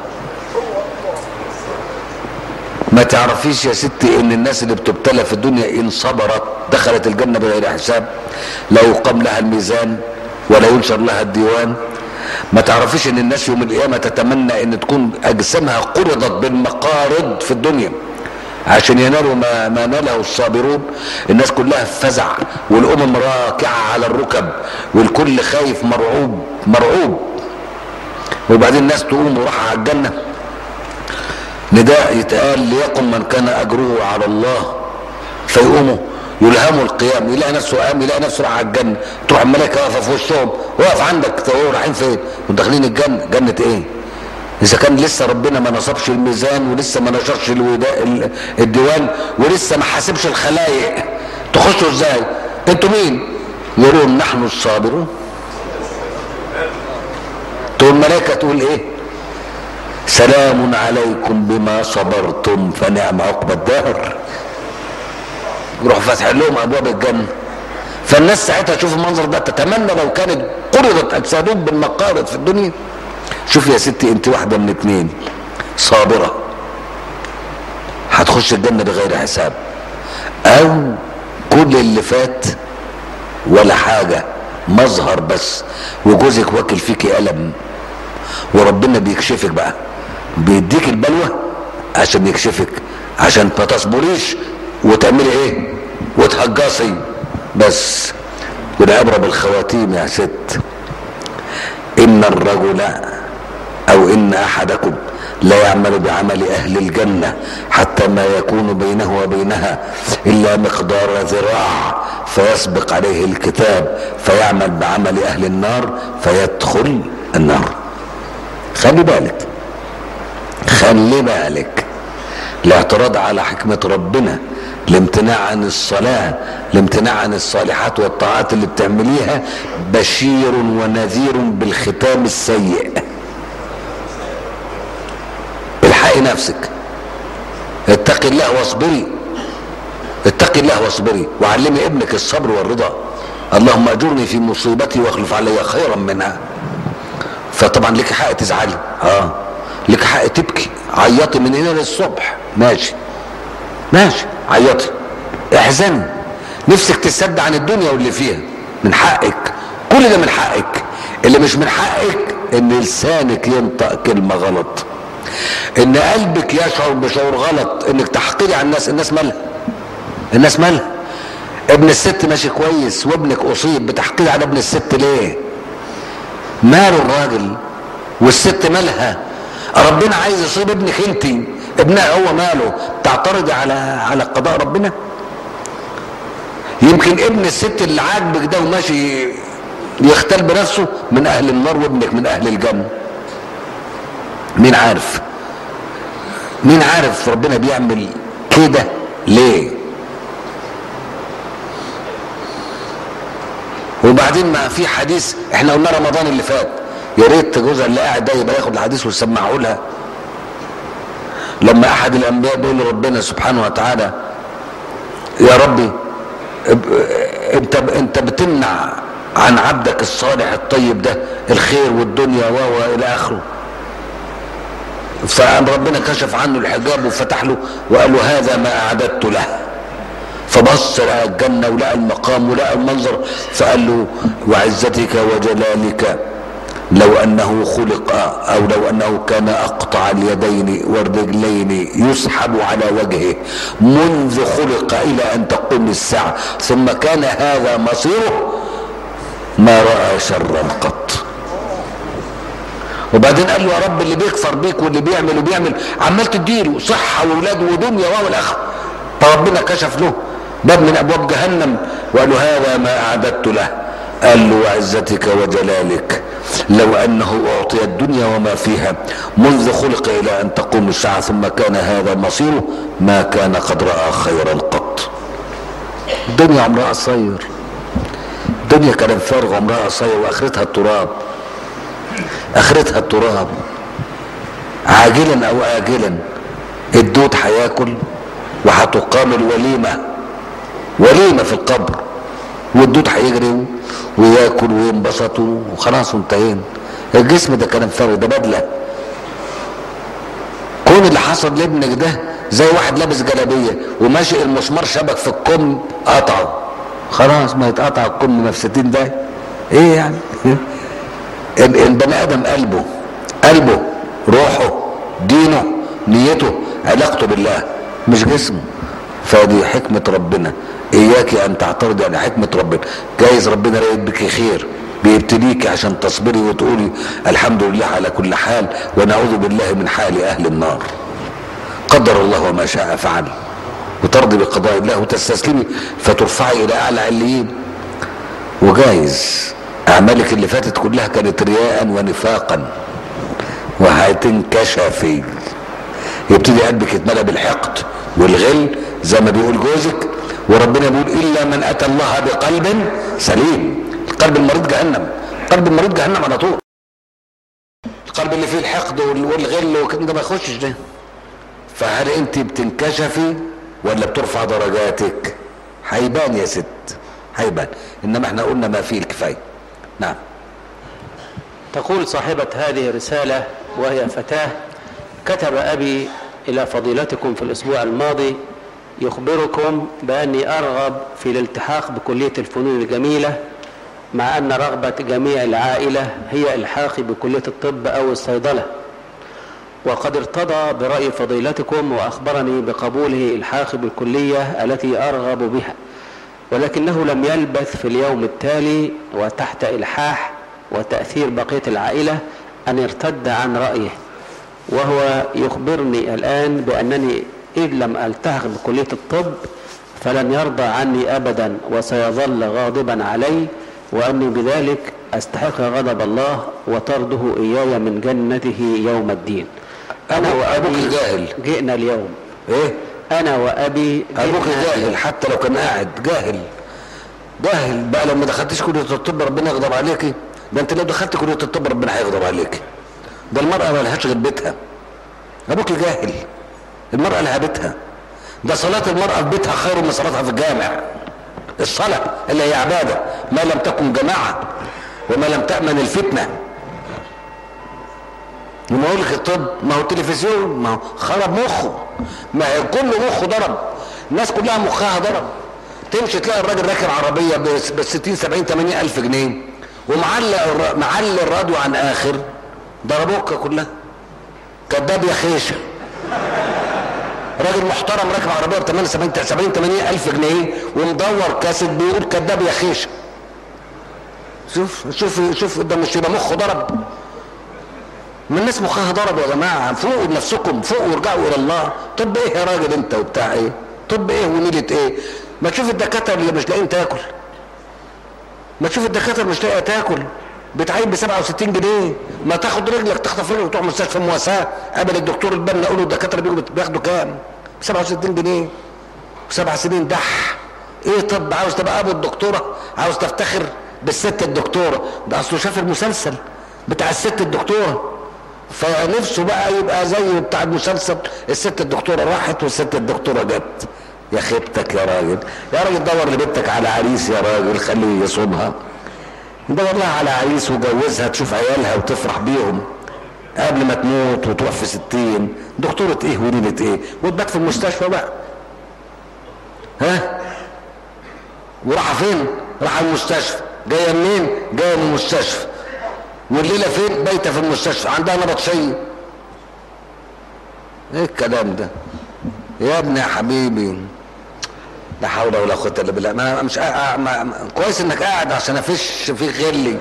S1: ما تعرفيش يا ستي ان الناس اللي بتبتلى في الدنيا ان صبرت دخلت الجنه بغير حساب لا يقام لها الميزان ولا ينشر لها الديوان ما تعرفيش ان الناس يوم القيامه تتمنى ان تكون اجسامها قرضت بالمقارض في الدنيا عشان ينالوا ما, ما ناله الصابرون الناس كلها في فزع والامم راكعه على الركب والكل خايف مرعوب مرعوب وبعدين الناس تقوم وراح على الجنه نداء يتقال ليقم من كان اجره على الله فيقوموا يلهموا القيام يلاقي نفسه قام يلاقي نفسه راح على الجنه تروح الملائكه واقفه في وشهم واقف عندك تقول رايحين فين؟ وداخلين الجنه جنه ايه؟ اذا كان لسه ربنا ما نصبش الميزان ولسه ما نشرش الوداء ال- الديوان ولسه ما حاسبش الخلايق تخشوا ازاي؟ انتوا مين؟ يقولون نحن الصابرون تقول الملائكه تقول ايه؟ سلام عليكم بما صبرتم فنعم عقبى الدهر يروح فاتح لهم ابواب الجنه فالناس ساعتها تشوف المنظر ده تتمنى لو كانت قرضت اجسادهم بالمقارض في الدنيا شوف يا ستي انت واحده من اتنين صابره هتخش الجنه بغير حساب او كل اللي فات ولا حاجه مظهر بس وجوزك واكل فيكي ألم وربنا بيكشفك بقى بيديك البلوى عشان يكشفك عشان ما تصبريش وتعملي ايه وتهجصي بس والعبرة بالخواتيم يا ست ان الرجل او ان احدكم لا يعمل بعمل اهل الجنة حتى ما يكون بينه وبينها الا مقدار ذراع فيسبق عليه الكتاب فيعمل بعمل اهل النار فيدخل النار خلي بالك خلي بالك الاعتراض على حكمة ربنا الامتناع عن الصلاة الامتناع عن الصالحات والطاعات اللي بتعمليها بشير ونذير بالختام السيء الحقي نفسك اتقي الله واصبري اتقي الله واصبري وعلمي ابنك الصبر والرضا اللهم اجرني في مصيبتي واخلف علي خيرا منها فطبعا لك حق تزعلي اه لك حق تبكي عيطي من هنا للصبح ماشي ماشي عيطي احزني نفسك تسد عن الدنيا واللي فيها من حقك كل ده من حقك اللي مش من حقك ان لسانك ينطق كلمة غلط ان قلبك يشعر بشعور غلط انك تحقري على الناس الناس مالها الناس مالها ابن الست ماشي كويس وابنك اصيب بتحقير على ابن الست ليه ماله الراجل والست مالها ربنا عايز يصيب ابنك انت ابنها هو ماله تعترضي على على قضاء ربنا يمكن ابن الست اللي عاجبك ده وماشي يختل بنفسه من اهل النار وابنك من اهل الجنه مين عارف مين عارف ربنا بيعمل كده ليه وبعدين ما في حديث احنا قلنا رمضان اللي فات يا ريت جوزها اللي قاعد ده يبقى ياخد الحديث ويسمعه لها لما احد الانبياء بيقول لربنا سبحانه وتعالى يا ربي انت انت بتمنع عن عبدك الصالح الطيب ده الخير والدنيا و الى اخره فربنا كشف عنه الحجاب وفتح له وقال له هذا ما اعددت له فبص لقى الجنه ولقى المقام ولقى المنظر فقال له وعزتك وجلالك لو انه خلق او لو انه كان اقطع اليدين والرجلين يسحب على وجهه منذ خلق الى ان تقوم الساعه ثم كان هذا مصيره ما راى شرا قط وبعدين قال له يا رب اللي بيكفر بيك واللي بيعمل وبيعمل عمال تديله صحه واولاد ودنيا واو الاخر فربنا كشف له باب من ابواب جهنم وقال له هذا ما اعددت له قال له وعزتك وجلالك لو انه اعطي الدنيا وما فيها منذ خلق الى ان تقوم الساعه ثم كان هذا مصيره ما كان قد راى خيرا قط الدنيا عمرها قصير الدنيا كلام فارغ عمرها قصير واخرتها التراب اخرتها التراب عاجلا او اجلا الدود هياكل وهتقام الوليمه وليمه في القبر والدود هيجري وياكل وينبسط وخلاص وانتهينا الجسم ده كلام فارغ ده بدله كون اللي حصل لابنك ده زي واحد لابس جلابيه وماشي المسمار شبك في الكم قطعه خلاص ما يتقطع الكم نفستين ده ايه يعني البني ادم قلبه قلبه روحه دينه نيته علاقته بالله مش جسمه فدي حكمة ربنا اياك ان تعترضي على حكمة ربنا جايز ربنا رايد بك خير بيبتليك عشان تصبري وتقولي الحمد لله على كل حال ونعوذ بالله من حال اهل النار قدر الله وما شاء فعل وترضي بقضاء الله وتستسلمي فترفعي الى اعلى عليين وجايز اعمالك اللي فاتت كلها كانت رياء ونفاقا وهتنكشفي يبتدي قلبك يتملى بالحقد والغل زي ما بيقول جوزك وربنا بيقول الا من اتى الله بقلب سليم القلب المريض جهنم القلب المريض جهنم على طول القلب اللي فيه الحقد والغل وكده ده ما يخشش ده فهل انت بتنكشفي ولا بترفع درجاتك هيبان يا ست هيبان انما احنا قلنا ما فيه الكفايه نعم
S2: تقول صاحبة هذه الرسالة وهي فتاة كتب أبي إلى فضيلتكم في الأسبوع الماضي يخبركم بأني أرغب في الالتحاق بكلية الفنون الجميلة مع أن رغبة جميع العائلة هي الحاق بكلية الطب أو الصيدلة وقد ارتضى برأي فضيلتكم وأخبرني بقبوله الحاق بالكلية التي أرغب بها ولكنه لم يلبث في اليوم التالي وتحت إلحاح وتأثير بقية العائلة أن ارتد عن رأيه وهو يخبرني الآن بأنني إذ لم ألتحق بكلية الطب فلن يرضى عني أبدا وسيظل غاضبا علي وأني بذلك أستحق غضب الله وطرده إياي من جنته يوم الدين أنا
S1: أبوك- أبوك
S2: وأبي
S1: جاهل.
S2: جئنا اليوم
S1: ايه
S2: أنا وأبي
S1: ابوك
S2: جئنا
S1: جاهل
S2: اليوم.
S1: حتى لو كان قاعد جاهل جاهل بقى لو ما دخلتش كليه الطب ربنا يغضب عليكي ده انت لو دخلت كليه الطب ربنا هيغضب عليكي ده المراه ما لهاش غير بيتها ابوك جاهل المراه لها بيتها ده صلاه المراه في بيتها خير من صلاتها في الجامع الصلاه اللي هي عباده ما لم تكن جماعه وما لم تامن الفتنه لما اقول لك الطب ما هو التلفزيون ما هو خرب مخه ما هي كل مخه ضرب الناس كلها مخها ضرب تمشي تلاقي الراجل راكب عربيه ب 60 70 80 الف جنيه ومعلق الر- معلق الراديو عن اخر ضربوك كلها كذاب يا خيشه راجل محترم راكب عربيه ب 8 70 70 80 الف جنيه ومدور كاسيت بيقول كذاب يا خيشه شوف شوف شوف ده مش يبقى مخه ضرب ما الناس مخها ضرب يا جماعه فوقوا بنفسكم فوقوا وارجعوا الى الله طب ايه يا راجل انت وبتاع ايه طب ايه ونيله ايه ما تشوف الدكاتره اللي مش لاقيين تاكل ما تشوف الدكاتره مش لاقيه تاكل بتعين ب 67 جنيه ما تاخد رجلك تخطف رجلك وتروح مستشفى مواساه قابل الدكتور البنا قول له الدكاتره بيجوا بياخدوا كام ب 67 جنيه سبع سنين دح ايه طب عاوز تبقى ابو الدكتوره عاوز تفتخر بالست الدكتوره ده اصله شاف المسلسل بتاع الست الدكتوره فنفسه بقى يبقى زي بتاع المسلسل الست الدكتوره راحت والست الدكتوره جت يا خيبتك يا راجل يا راجل دور لبنتك على عريس يا راجل خليه يصومها دور لها على عريس وجوزها تشوف عيالها وتفرح بيهم قبل ما تموت وتروح في ستين دكتورة ايه ونيلة ايه وتبات في المستشفى بقى ها وراح فين راح المستشفى جايه منين جايه من المستشفى والليله فين بايته في المستشفى عندها نبطشيه ايه الكلام ده يا ابني يا حبيبي لا حول ولا قوه الا بالله ما أنا مش قاعد ما ما- كويس انك قاعد عشان افش في غلي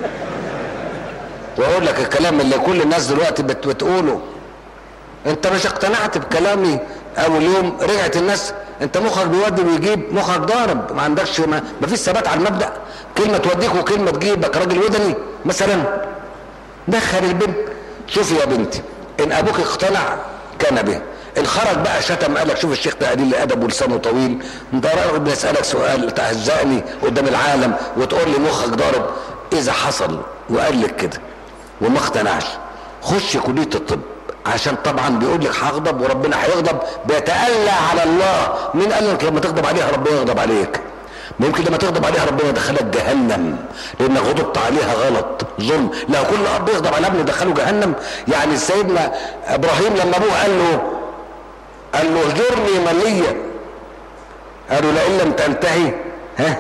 S1: واقول لك الكلام اللي كل الناس دلوقتي بت بتقوله انت مش اقتنعت بكلامي اول يوم رجعت الناس انت مخك بيودي ويجيب مخك ضارب ما عندكش ما, ما فيش ثبات على المبدا كلمه توديك وكلمه تجيبك راجل ودني مثلا دخل البنت شوفي يا بنتي ان ابوك اقتنع كان به ان خرج بقى شتم قال لك شوف الشيخ ده قليل الادب ولسانه طويل ده راجل بيسالك سؤال تهزقني قدام العالم وتقول لي مخك ضارب اذا حصل وقال لك كده وما اقتنعش خش كليه الطب عشان طبعا بيقول لك هغضب وربنا هيغضب بيتألى على الله مين قال لك لما تغضب عليها ربنا يغضب عليك ممكن لما تغضب عليها ربنا يدخلك جهنم لانك غضبت عليها غلط ظلم لو كل اب يغضب على ابنه يدخله جهنم يعني سيدنا ابراهيم لما ابوه قال له قال له اهجرني مليا قالوا لئن لم تنتهي ها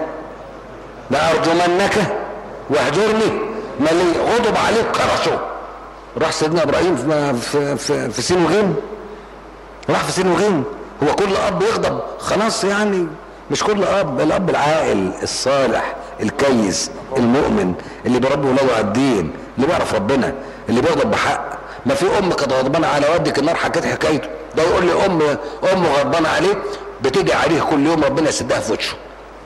S1: لارجمنك واهجرني مليا غضب عليه كرشه راح سيدنا ابراهيم في في في, في سين وغيم راح في سين وغيم هو كل اب يغضب خلاص يعني مش كل اب الاب العاقل الصالح الكيس المؤمن اللي بيربي ولاده على الدين اللي بيعرف ربنا اللي بيغضب بحق ما في ام كانت غضبانه على والدك النار حكيت حكايته ده يقول لي ام امه غضبانه عليه بتيجي عليه كل يوم ربنا يسدها في وشه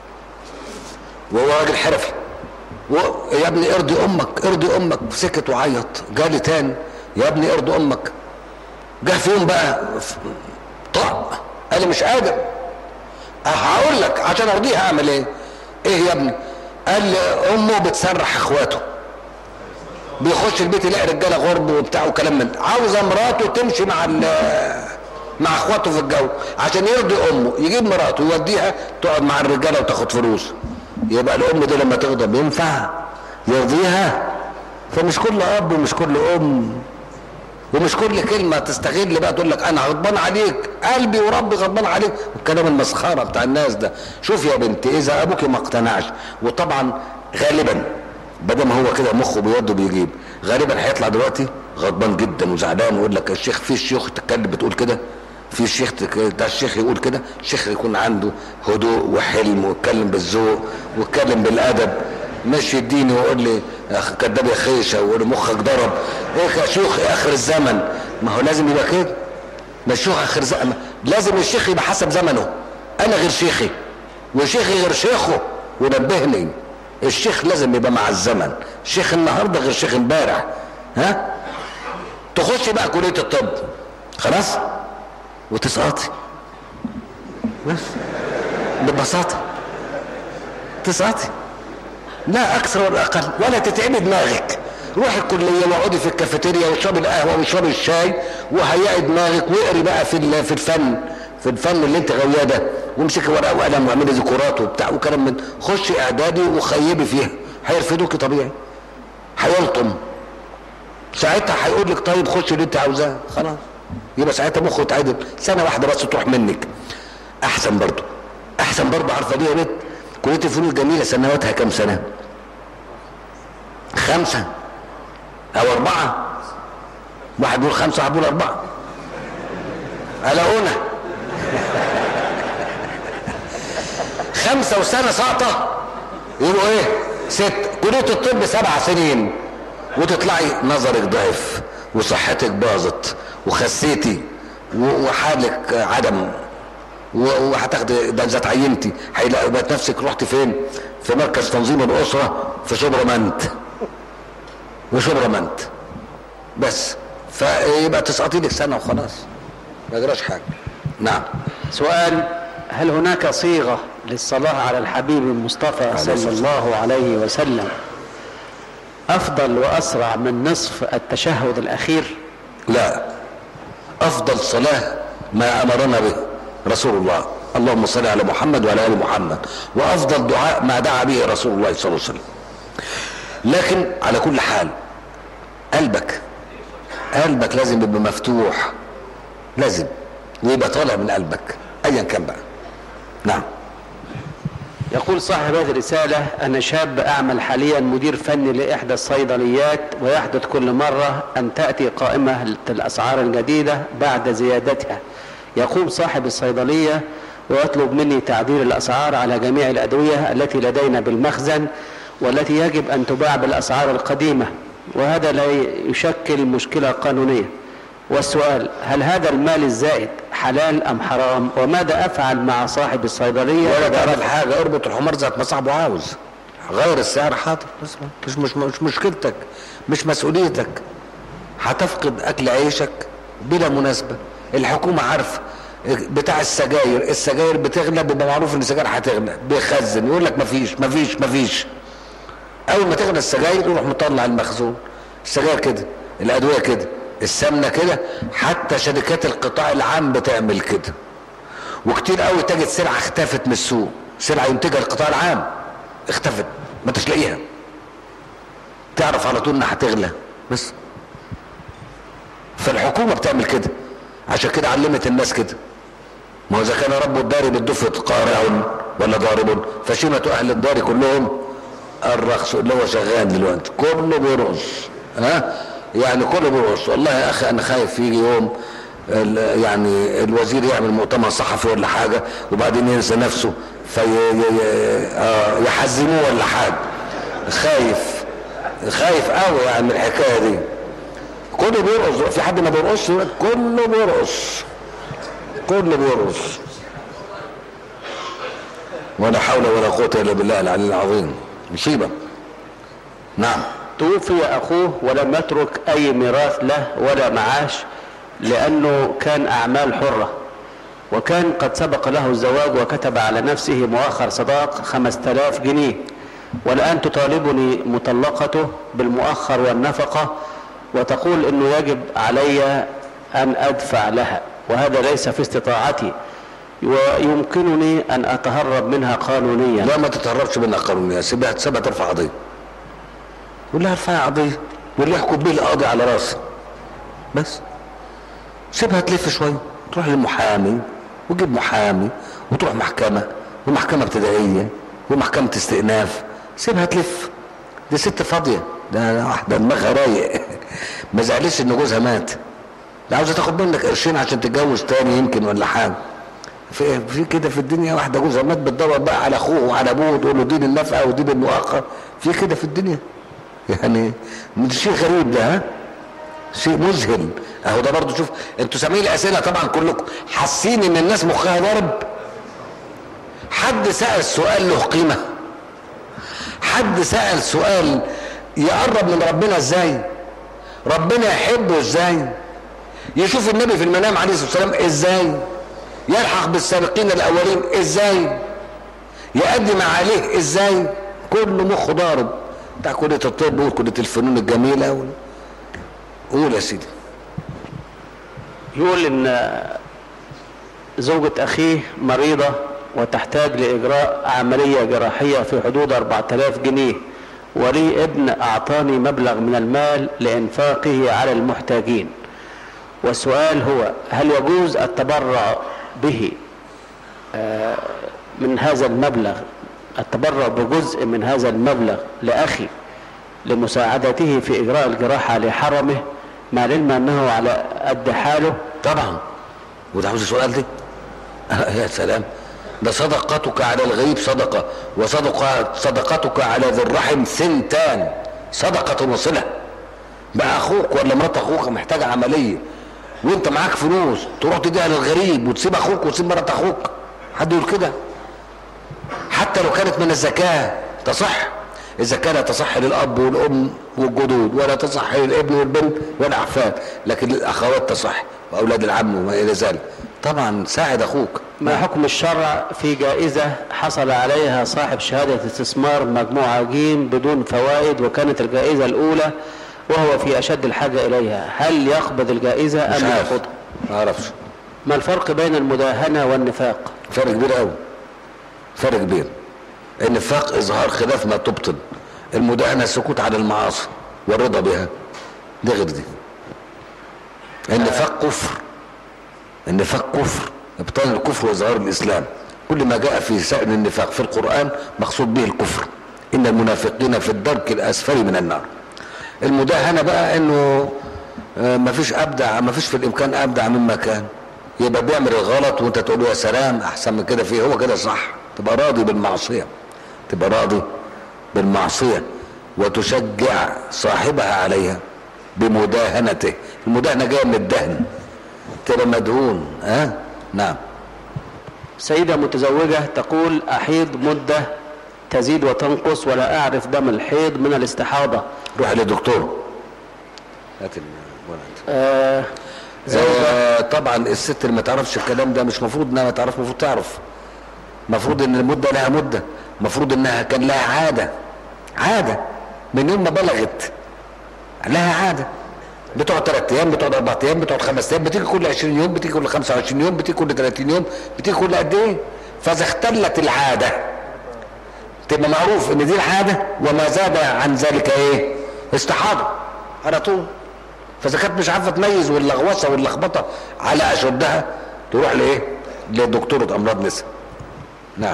S1: وهو راجل حرفي و... يا ابني ارضي امك ارضي امك سكت وعيط جالي تاني يا ابني ارضي امك جه في يوم بقى طق قال لي مش قادر هقول لك عشان ارضيها اعمل ايه ايه يا ابني قال لي امه بتسرح اخواته بيخش البيت يلاقي رجاله غرب وبتاع وكلام من ده عاوزه مراته تمشي مع مع اخواته في الجو عشان يرضي امه يجيب مراته يوديها تقعد مع الرجاله وتاخد فلوس يبقى الام دي لما تغضب ينفع يرضيها فمش كل اب ومش كل ام ومش كل كلمة تستغل بقى تقول لك أنا غضبان عليك قلبي وربي غضبان عليك الكلام المسخرة بتاع الناس ده شوف يا بنتي إذا أبوك ما اقتنعش وطبعا غالبا بدل ما هو كده مخه بيود بيجيب غالبا هيطلع دلوقتي غضبان جدا وزعلان ويقول لك الشيخ في الشيوخ تتكلم بتقول كده في الشيخ تك... ده الشيخ يقول كده الشيخ يكون عنده هدوء وحلم ويتكلم بالذوق ويتكلم بالادب مش يديني ويقول لي يا أخ كداب يا خيشه ويقول لي مخك ضرب ايه يا شيوخ يا اخر الزمن ما هو لازم يبقى كده ما الشيوخ اخر زمن لازم الشيخ يبقى حسب زمنه انا غير شيخي وشيخي غير شيخه ونبهني الشيخ لازم يبقى مع الزمن شيخ النهارده غير شيخ امبارح ها تخش بقى كليه الطب خلاص وتسقطي بس ببساطه تسقطي لا اكثر ولا اقل ولا تتعبي دماغك روحي الكليه واقعدي في الكافيتيريا واشربي القهوه واشربي الشاي وهيئي دماغك واقري بقى في ال- في الفن في الفن اللي انت غاوياه ده وامسكي ورقه وقلم واعملي ذكورات وبتاع وكلام من خشي اعدادي وخيبي فيها هيرفدوكي طبيعي هيلطم ساعتها هيقول لك طيب خش اللي انت عاوزاه خلاص يبقى ساعتها مخه يتعدل سنه واحده بس تروح منك احسن برضو احسن برضو عارفه ليه يا بنت كليه الفنون الجميله سنواتها كام سنه خمسه او اربعه واحد بيقول خمسه واحد بيقول اربعه ألاقونا خمسة وسنة ساقطة يبقوا ايه ست كلية الطب سبع سنين وتطلعي نظرك ضعف وصحتك باظت وخسيتي و- وحالك عدم و- وهتاخدي ده اذا اتعينتي هيلاقي بقت نفسك رحت فين في مركز تنظيم الاسره في شبرمنت وشبرمنت بس فيبقى تسقطي لك سنه وخلاص ما يجراش حاجه نعم
S2: سؤال هل هناك صيغة للصلاة على الحبيب المصطفى
S1: الصلاة
S2: صلى الله عليه وسلم أفضل وأسرع من نصف التشهد الأخير
S1: لا افضل صلاه ما امرنا به رسول الله اللهم صل على محمد وعلى ال محمد وافضل دعاء ما دعا به رسول الله صلى الله عليه وسلم لكن على كل حال قلبك قلبك لازم يبقى مفتوح لازم ويبقى طالع من قلبك ايا كان بقى نعم
S2: يقول صاحب هذه الرسالة أنا شاب أعمل حاليا مدير فني لإحدى الصيدليات ويحدث كل مرة أن تأتي قائمة الأسعار الجديدة بعد زيادتها يقوم صاحب الصيدلية ويطلب مني تعديل الأسعار على جميع الأدوية التي لدينا بالمخزن والتي يجب أن تباع بالأسعار القديمة وهذا لا يشكل مشكلة قانونية والسؤال هل هذا المال الزائد حلال أم حرام وماذا أفعل مع صاحب الصيدلية
S1: ولا
S2: إذا
S1: تعمل حاجه اربط الحمار ذات ما صاحبه عاوز غير السعر حاضر بس مش مش مش مشكلتك مش مسؤوليتك هتفقد اكل عيشك بلا مناسبه الحكومه عارفه بتاع السجاير السجاير بتغلى بيبقى معروف ان السجاير هتغلى بيخزن يقول لك مفيش مفيش مفيش اول ما تغلى السجاير يروح مطلع المخزون السجاير كده الادويه كده السمنه كده حتى شركات القطاع العام بتعمل كده وكتير قوي تجد سلعه اختفت من السوق سلعه ينتجها القطاع العام اختفت ما تلاقيها تعرف على طول انها هتغلى بس فالحكومه بتعمل كده عشان كده علمت الناس كده ما هو اذا كان رب الدار بالدفة قارع ولا ضارب فشيمة اهل الدار كلهم الرقص اللي هو شغال دلوقتي كله بيرقص ها يعني كله بيرقص والله يا اخي انا خايف يجي يوم ال- يعني الوزير يعمل مؤتمر صحفي ولا حاجه وبعدين ينسى نفسه فيحزموه ولا حاجه خايف خايف قوي يعني من الحكايه دي كله بيرقص في حد ما بيرقصش كله بيرقص كله بيرقص ولا حول ولا قوة إلا بالله العلي العظيم مصيبة نعم
S2: توفي أخوه ولم يترك أي ميراث له ولا معاش لأنه كان أعمال حرة وكان قد سبق له الزواج وكتب على نفسه مؤخر صداق خمسة آلاف جنيه والآن تطالبني مطلقته بالمؤخر والنفقة وتقول أنه يجب علي أن أدفع لها وهذا ليس في استطاعتي ويمكنني أن أتهرب منها قانونيا
S1: لا ما تتهربش منها قانونيا سيبها تسيبها ترفع قضية قول لها ارفعي قضية واللي يحكم بيه القاضي على راسي بس سيبها تلف شوية تروح للمحامي وتجيب محامي وتروح محكمة ومحكمة ابتدائية ومحكمة استئناف سيبها تلف دي ست فاضيه ده واحده دماغها رايق ما زعلش ان جوزها مات ده عاوزه تاخد منك قرشين عشان تتجوز تاني يمكن ولا حاجه في في كده في الدنيا واحده جوزها مات بتدور بقى على اخوه وعلى ابوه وتقول له دين النفقه ودين المؤخر في كده في الدنيا يعني مش شيء غريب ده ها شيء مذهل اهو ده برضه شوف انتوا سامعين الاسئله طبعا كلكم حاسين ان الناس مخها ضرب حد سال سؤال له قيمه حد سال سؤال يقرب من ربنا ازاي ربنا يحبه ازاي يشوف النبي في المنام عليه الصلاه والسلام ازاي يلحق بالسابقين الاولين ازاي يقدم عليه ازاي كله مخه ضارب بتاع كليه الطب وكليه الفنون الجميله و... قول يا سيدي
S2: يقول ان زوجة اخيه مريضة وتحتاج لاجراء عملية جراحية في حدود 4000 جنيه ولي ابن اعطاني مبلغ من المال لانفاقه على المحتاجين والسؤال هو هل يجوز التبرع به آه، من هذا المبلغ التبرع بجزء من هذا المبلغ لاخي لمساعدته في اجراء الجراحة لحرمه مع العلم انه على قد حاله
S1: طبعا وده عاوز السؤال ده يا سلام ده صدقتك على الغريب صدقة وصدقة صدقتك على ذي الرحم ثنتان صدقة وصلة بقى أخوك ولا مرات أخوك محتاجة عملية وأنت معاك فلوس تروح تديها للغريب وتسيب أخوك وتسيب مرات أخوك حد يقول كده حتى لو كانت من الزكاة تصح الزكاة لا تصح للأب والأم والجدود ولا تصح للابن والبنت والأحفاد لكن للأخوات تصح وأولاد العم وما إلى ذلك طبعا ساعد أخوك
S2: ما حكم الشرع في جائزة حصل عليها صاحب شهادة استثمار مجموعة جيم بدون فوائد وكانت الجائزة الأولى وهو في أشد الحاجة إليها هل يقبض الجائزة
S1: مش
S2: أم
S1: عارف
S2: يرفضها
S1: ما أعرفش
S2: ما الفرق بين المداهنة والنفاق
S1: فرق كبير قوي فرق كبير النفاق اظهار خلاف ما تبطن المداهنه السكوت على المعاصي والرضا بها دي غير دي النفاق كفر النفاق كفر ابطال الكفر واظهار الاسلام كل ما جاء في شان النفاق في القران مقصود به الكفر ان المنافقين في الدرك الاسفل من النار المداهنه بقى انه آه، مفيش ابدع مفيش في الامكان ابدع مما كان يبقى بيعمل الغلط وانت تقول له يا سلام احسن من كده فيه هو كده صح تبقى راضي بالمعصيه تبقى راضي بالمعصيه وتشجع صاحبها عليها بمداهنته المداهنه جايه من الدهن تبقى مدهون ها أه؟ نعم
S2: سيدة متزوجة تقول أحيض مدة تزيد وتنقص ولا أعرف دم الحيض من الاستحاضة
S1: روح لدكتور هات الولد
S2: آه زوجة
S1: آه طبعا الست اللي ما تعرفش الكلام ده مش مفروض انها ما تعرف مفروض تعرف مفروض ان المده لها مده مفروض انها كان لها عاده عاده من يوم ما بلغت لها عاده بتقعد ثلاث ايام بتقعد اربع ايام بتقعد خمس ايام بتيجي كل 20 يوم بتيجي كل 25 يوم بتيجي كل 30 يوم بتيجي كل قد ايه فاذا اختلت العاده تبقى معروف ان دي العاده وما زاد عن ذلك ايه استحاضه على طول فاذا كانت مش عارفه تميز واللغوصه واللخبطه على اشدها تروح لايه لدكتوره امراض نساء نعم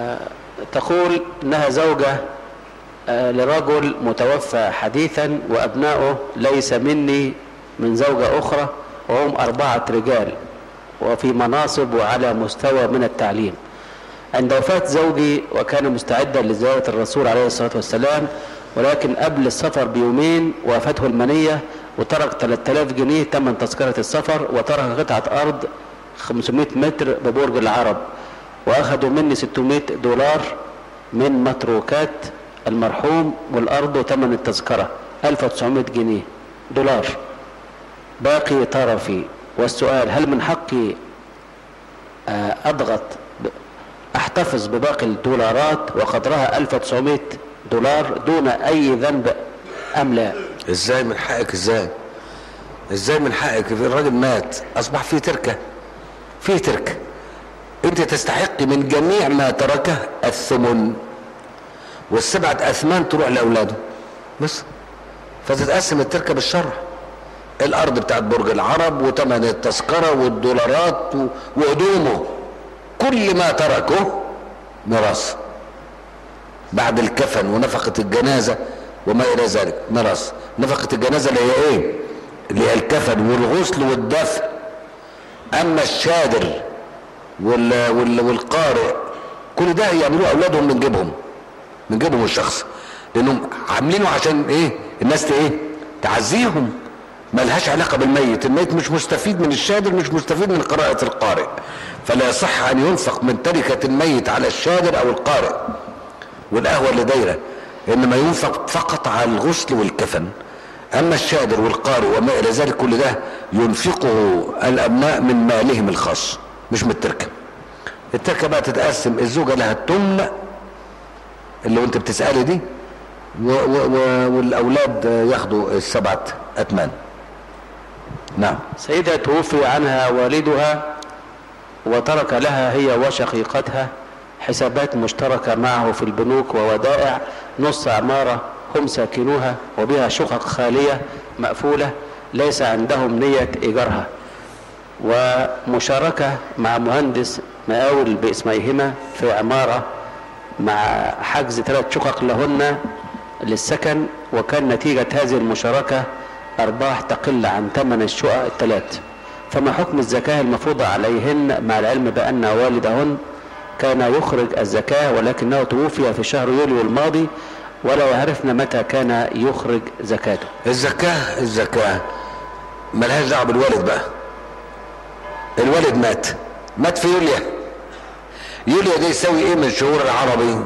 S2: تقول انها زوجة آه، لرجل متوفى حديثا وابنائه ليس مني من زوجة اخرى وهم اربعة رجال وفي مناصب وعلى مستوى من التعليم عند وفاة زوجي وكان مستعدا لزيارة الرسول عليه الصلاة والسلام ولكن قبل السفر بيومين وافته المنية وترك 3000 جنيه ثمن تذكرة السفر وترك قطعة أرض 500 متر ببرج العرب واخدوا مني 600 دولار من متروكات المرحوم والارض وثمن التذكره 1900 جنيه دولار باقي طرفي والسؤال هل من حقي آه، اضغط ب- احتفظ بباقي الدولارات وقدرها 1900 دولار دون اي ذنب ام لا
S1: ازاي من حقك ازاي ازاي من حقك في الراجل مات اصبح فيه تركه فيه تركه انت تستحق من جميع ما تركه الثمن والسبعه اثمان تروح لاولاده بس فتتقسم التركه بالشرع الارض بتاعت برج العرب وثمن التذكره والدولارات و- وهدومه كل ما تركه ميراث بعد الكفن ونفقه الجنازه وما الى ذلك ميراث نفقة الجنازة اللي هي ايه اللي هي الكفن والغسل والدفن اما الشادر وال... وال... والقارئ كل ده يعملوه اولادهم من جيبهم من جيبهم الشخص لانهم عاملينه عشان ايه الناس ت- ايه تعزيهم ملهاش علاقة بالميت الميت مش مستفيد من الشادر مش مستفيد من قراءة القارئ فلا يصح ان ينفق من تركة الميت على الشادر او القارئ والقهوة اللي دايرة انما ينفق فقط على الغسل والكفن اما الشادر والقارئ وما الى ذلك كل ده ينفقه الابناء من مالهم الخاص مش من التركه التركه بقى تتقسم الزوجه لها التمن اللي وانت بتسالي دي و و و والاولاد ياخدوا السبعه اتمان نعم
S2: سيدة توفي عنها والدها وترك لها هي وشقيقتها حسابات مشتركة معه في البنوك وودائع نص عمارة هم ساكنوها وبها شقق خالية مقفولة ليس عندهم نية إيجارها ومشاركة مع مهندس مقاول باسميهما في عمارة مع حجز ثلاث شقق لهن للسكن وكان نتيجة هذه المشاركة أرباح تقل عن ثمن الشقق الثلاث فما حكم الزكاة المفروضة عليهن مع العلم بأن والدهن كان يخرج الزكاة ولكنه توفي في شهر يوليو الماضي ولا يعرفن متى كان يخرج زكاته
S1: الزكاه الزكاه ملهاش دعوه بالوالد بقى الوالد مات مات في يوليا يوليا دي يساوي ايه من الشهور العربي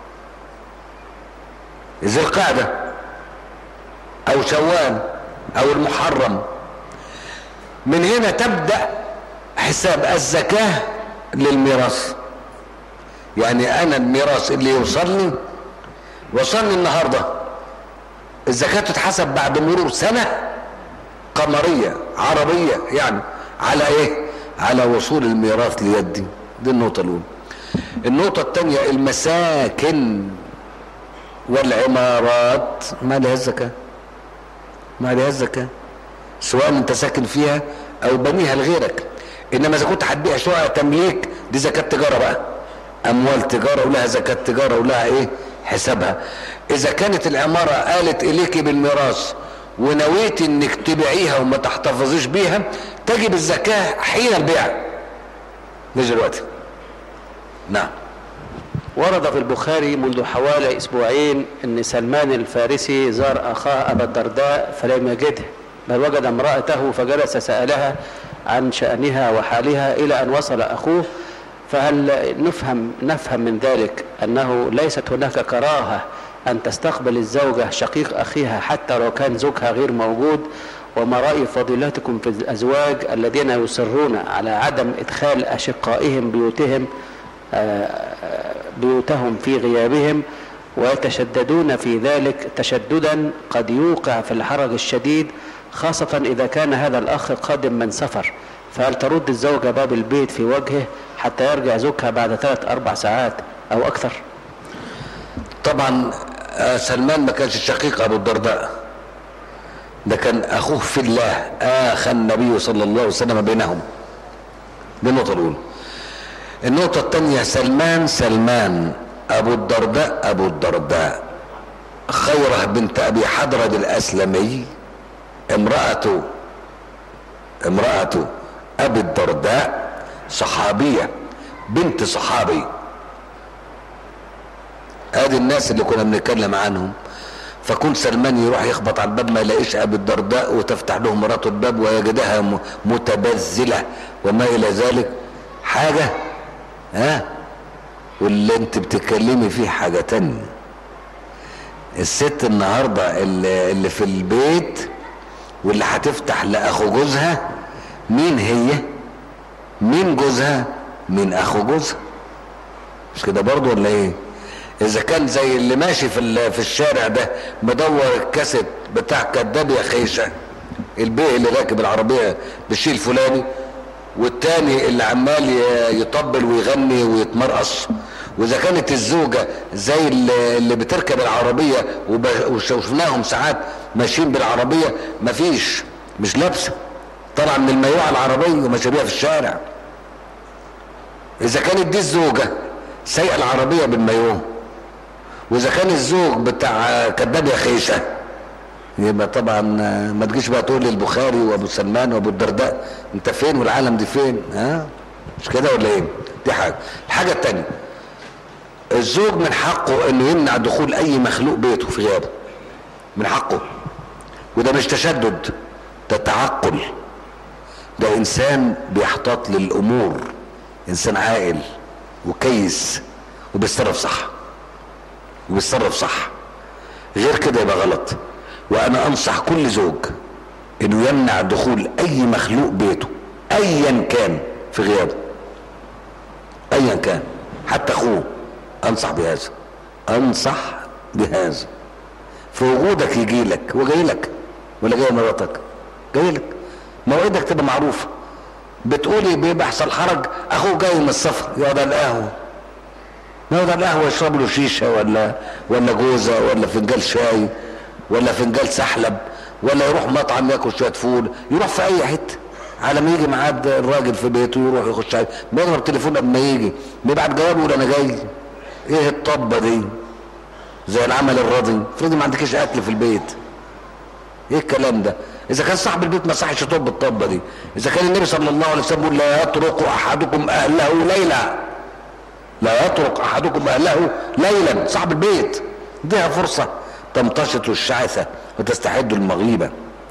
S1: ذي القعده او شوال او المحرم من هنا تبدا حساب الزكاه للميراث يعني انا الميراث اللي يوصلني وصلني النهارده الزكاه تتحسب بعد مرور سنه قمريه عربيه يعني على ايه على وصول الميراث ليدي دي النقطه الاولى النقطه الثانيه المساكن والعمارات ما لها الزكاه ما لها الزكاه سواء انت ساكن فيها او بنيها لغيرك انما اذا كنت هتبيع شقق تمليك دي زكاه تجاره بقى اموال تجاره ولها زكاه تجاره ولها ايه حسابها اذا كانت العماره قالت اليك بالميراث ونويت انك تبيعيها وما تحتفظيش بيها تجب الزكاه حين البيع مش دلوقتي نعم
S2: ورد في البخاري منذ حوالي اسبوعين ان سلمان الفارسي زار اخاه ابا الدرداء فلم يجده بل وجد امراته فجلس سالها عن شانها وحالها الى ان وصل اخوه فهل نفهم نفهم من ذلك انه ليست هناك كراهه ان تستقبل الزوجه شقيق اخيها حتى لو كان زوجها غير موجود وما راي فضيلتكم في الازواج الذين يصرون على عدم ادخال اشقائهم بيوتهم بيوتهم في غيابهم ويتشددون في ذلك تشددا قد يوقع في الحرج الشديد خاصة إذا كان هذا الأخ قادم من سفر فهل ترد الزوجة باب البيت في وجهه حتى يرجع زوجها بعد ثلاث أربع ساعات أو أكثر
S1: طبعا آه، سلمان ما كانش شقيق ابو الدرداء ده كان اخوه في الله اخى النبي صلى الله عليه وسلم بينهم دي النقطه الاولى النقطه الثانيه سلمان سلمان ابو الدرداء ابو الدرداء خيره بنت ابي حضرد الاسلمي امراته امراته ابي الدرداء صحابيه بنت صحابي ادي الناس اللي كنا بنتكلم عنهم فكون سلمان يروح يخبط على الباب ما يلاقيش ابي الدرداء وتفتح له مراته الباب ويجدها م- متبذله وما الى ذلك حاجه ها واللي انت بتتكلمي فيه حاجه تانية الست النهارده اللي, اللي في البيت واللي هتفتح لاخو جوزها مين هي مين جوزها مين اخو جوزها مش كده برضه ولا ايه اذا كان زي اللي ماشي في ال- في الشارع ده مدور الكاسيت بتاع كداب يا خيشه البيه اللي راكب العربيه بالشيء الفلاني والتاني اللي عمال ي- يطبل ويغني ويتمرقص واذا كانت الزوجه زي اللي اللي بتركب العربيه وب- وشفناهم ساعات ماشيين بالعربيه مفيش مش لابسه طالعه من المايوه على العربيه وماشيه بيها في الشارع اذا كانت دي الزوجه سايقه العربيه بالمايوه واذا كان الزوج بتاع كذاب يا خيشه يبقى طبعا ما تجيش بقى تقول لي البخاري وابو سلمان وابو الدرداء انت فين والعالم دي فين ها مش كده ولا ايه دي حاجه الحاجه الثانيه الزوج من حقه انه يمنع دخول اي مخلوق بيته في غيابه من حقه وده مش تشدد ده تعقل ده انسان بيحتاط للامور انسان عاقل وكيس وبيتصرف صح وبيتصرف صح غير كده يبقى غلط وانا انصح كل زوج انه يمنع دخول اي مخلوق بيته ايا كان في غيابه ايا كان حتى اخوه انصح بهذا انصح بهذا في وجودك يجي لك هو جاي لك ولا جاي مراتك جاي لك موعدك تبقى معروفه بتقولي بيحصل حرج اخوه جاي من السفر يقعد على القهوه يقعد على القهوه يشرب له شيشه ولا ولا جوزه ولا فنجان شاي ولا فنجان سحلب ولا يروح مطعم ياكل شويه فول يروح في اي حته على ما يجي ميعاد الراجل في بيته يروح يخش عليه بيضرب تليفون قبل ما يجي بيبعت جواب يقول انا جاي ايه الطبه دي زي العمل الراضي افرضي ما عندكش اكل في البيت ايه الكلام ده اذا كان صاحب البيت ما صحش يطب الطبه دي اذا كان النبي صلى الله عليه وسلم يقول لا يطرق احدكم اهله ليلا لا يطرق احدكم اهله ليلا صاحب البيت اديها فرصه تمتشط الشعثه وتستحد المغيبه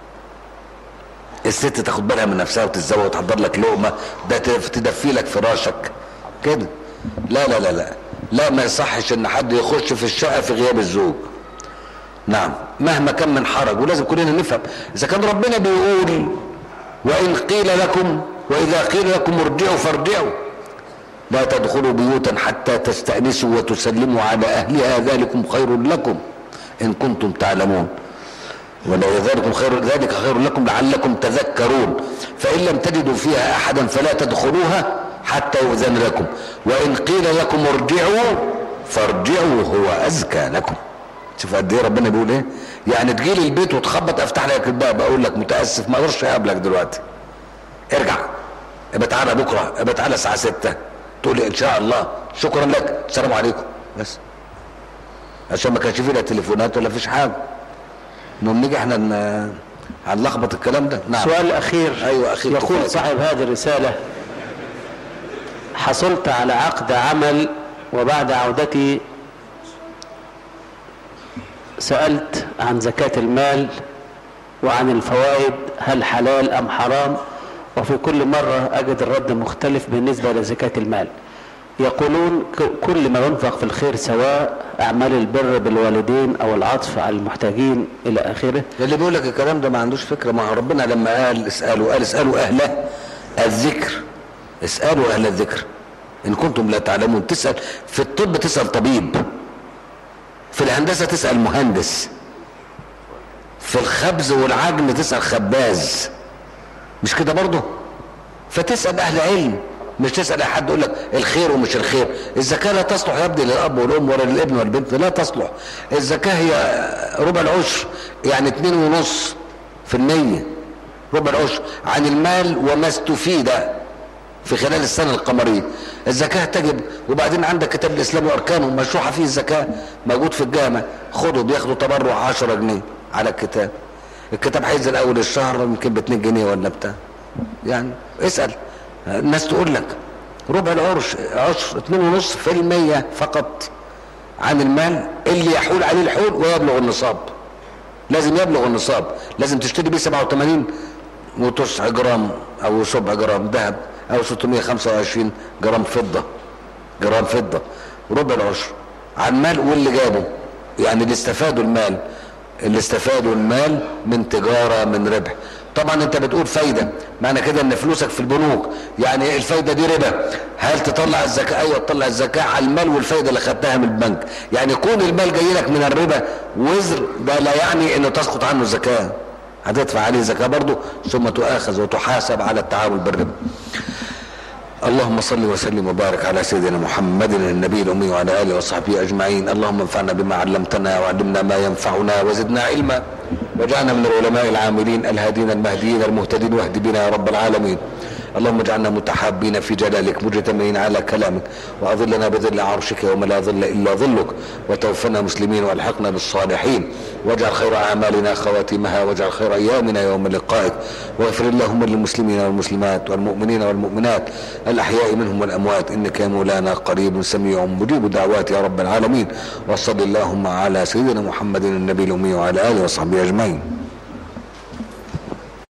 S1: الست تاخد بالها من نفسها وتتزوج وتحضر لك لقمه ده تدفي لك فراشك كده لا لا لا لا لا ما يصحش ان حد يخش في الشقه في غياب الزوج نعم مهما كان من حرج ولازم كلنا نفهم اذا كان ربنا بيقول وان قيل لكم واذا قيل لكم ارجعوا فارجعوا لا تدخلوا بيوتا حتى تستأنسوا وتسلموا على أهلها ذلكم خير لكم إن كنتم تعلمون ذلكم خير ذلك خير لكم لعلكم تذكرون فإن لم تجدوا فيها أحدا فلا تدخلوها حتى يؤذن لكم وإن قيل لكم ارجعوا فارجعوا هو أزكى لكم شوف قد ايه ربنا بيقول ايه يعني تجيلي البيت وتخبط افتح لك الباب اقول لك متاسف ما اقدرش اقابلك دلوقتي ارجع ابقى تعالى بكره ابقى تعالى الساعه 6 تقول لي ان شاء الله شكرا لك السلام عليكم بس عشان ما كانش فيه لا تليفونات ولا فيش حاجه المهم نيجي احنا ن- هنلخبط الكلام ده نعم
S2: السؤال الأخير
S1: أيوة، أخير
S2: يقول
S1: تفضل.
S2: صاحب هذه الرسالة حصلت على عقد عمل وبعد عودتي سألت عن زكاة المال وعن الفوائد هل حلال أم حرام وفي كل مرة أجد الرد مختلف بالنسبة لزكاة المال يقولون ك- كل ما ينفق في الخير سواء أعمال البر بالوالدين أو العطف على المحتاجين إلى آخره
S1: اللي بيقول لك الكلام ده ما عندوش فكره ما هو ربنا لما قال اسالوا قال اسالوا اهل الذكر اسالوا اهل الذكر ان كنتم لا تعلمون تسال في الطب تسال طبيب في الهندسه تسال مهندس في الخبز والعجن تسال خباز مش كده برضه فتسال اهل علم مش تسال اي حد يقول لك الخير ومش الخير الزكاه لا تصلح يا ابني للاب والام ولا للابن والبنت لا تصلح الزكاه هي ربع العشر يعني اتنين ونص في المية ربع العشر عن المال وما استفيد في خلال السنة القمرية الزكاة تجب وبعدين عندك كتاب الإسلام وأركانه مشروحة فيه الزكاة موجود في الجامع خدوا بياخدوا تبرع 10 جنيه على الكتاب الكتاب هينزل أول الشهر يمكن ب 2 جنيه ولا بتاع يعني اسأل الناس تقول لك ربع العرش عشر 2.5% فقط عن المال اللي يحول عليه الحول ويبلغ النصاب لازم يبلغ النصاب لازم تشتري بيه 87 وتسع جرام او سبع جرام ذهب او 625 جرام فضة جرام فضة ربع العشر على المال واللي جابه يعني اللي استفادوا المال اللي استفادوا المال من تجارة من ربح طبعا انت بتقول فايدة معنى كده ان فلوسك في البنوك يعني الفايدة دي ربا هل تطلع الزكاة ايوه تطلع الزكاة على المال والفايدة اللي خدتها من البنك يعني كون المال جاي لك من الربا وزر ده لا يعني انه تسقط عنه الزكاة هتدفع عليه زكاة برضه ثم تؤاخذ وتحاسب على التعامل بالربا اللهم صل وسلم وبارك على سيدنا محمد النبي الامي وعلى اله وصحبه اجمعين اللهم انفعنا بما علمتنا وعلمنا ما ينفعنا وزدنا علما واجعلنا من العلماء العاملين الهادين المهديين المهتدين واهد بنا يا رب العالمين اللهم اجعلنا متحابين في جلالك مجتمعين على كلامك واظلنا بظل عرشك يوم لا ظل الا ظلك وتوفنا مسلمين والحقنا بالصالحين واجعل خير اعمالنا خواتمها واجعل خير ايامنا يوم لقائك واغفر اللهم للمسلمين والمسلمات والمؤمنين والمؤمنات الاحياء منهم والاموات انك يا مولانا قريب سميع مجيب الدعوات يا رب العالمين وصل اللهم على سيدنا محمد النبي الامي وعلى اله وصحبه اجمعين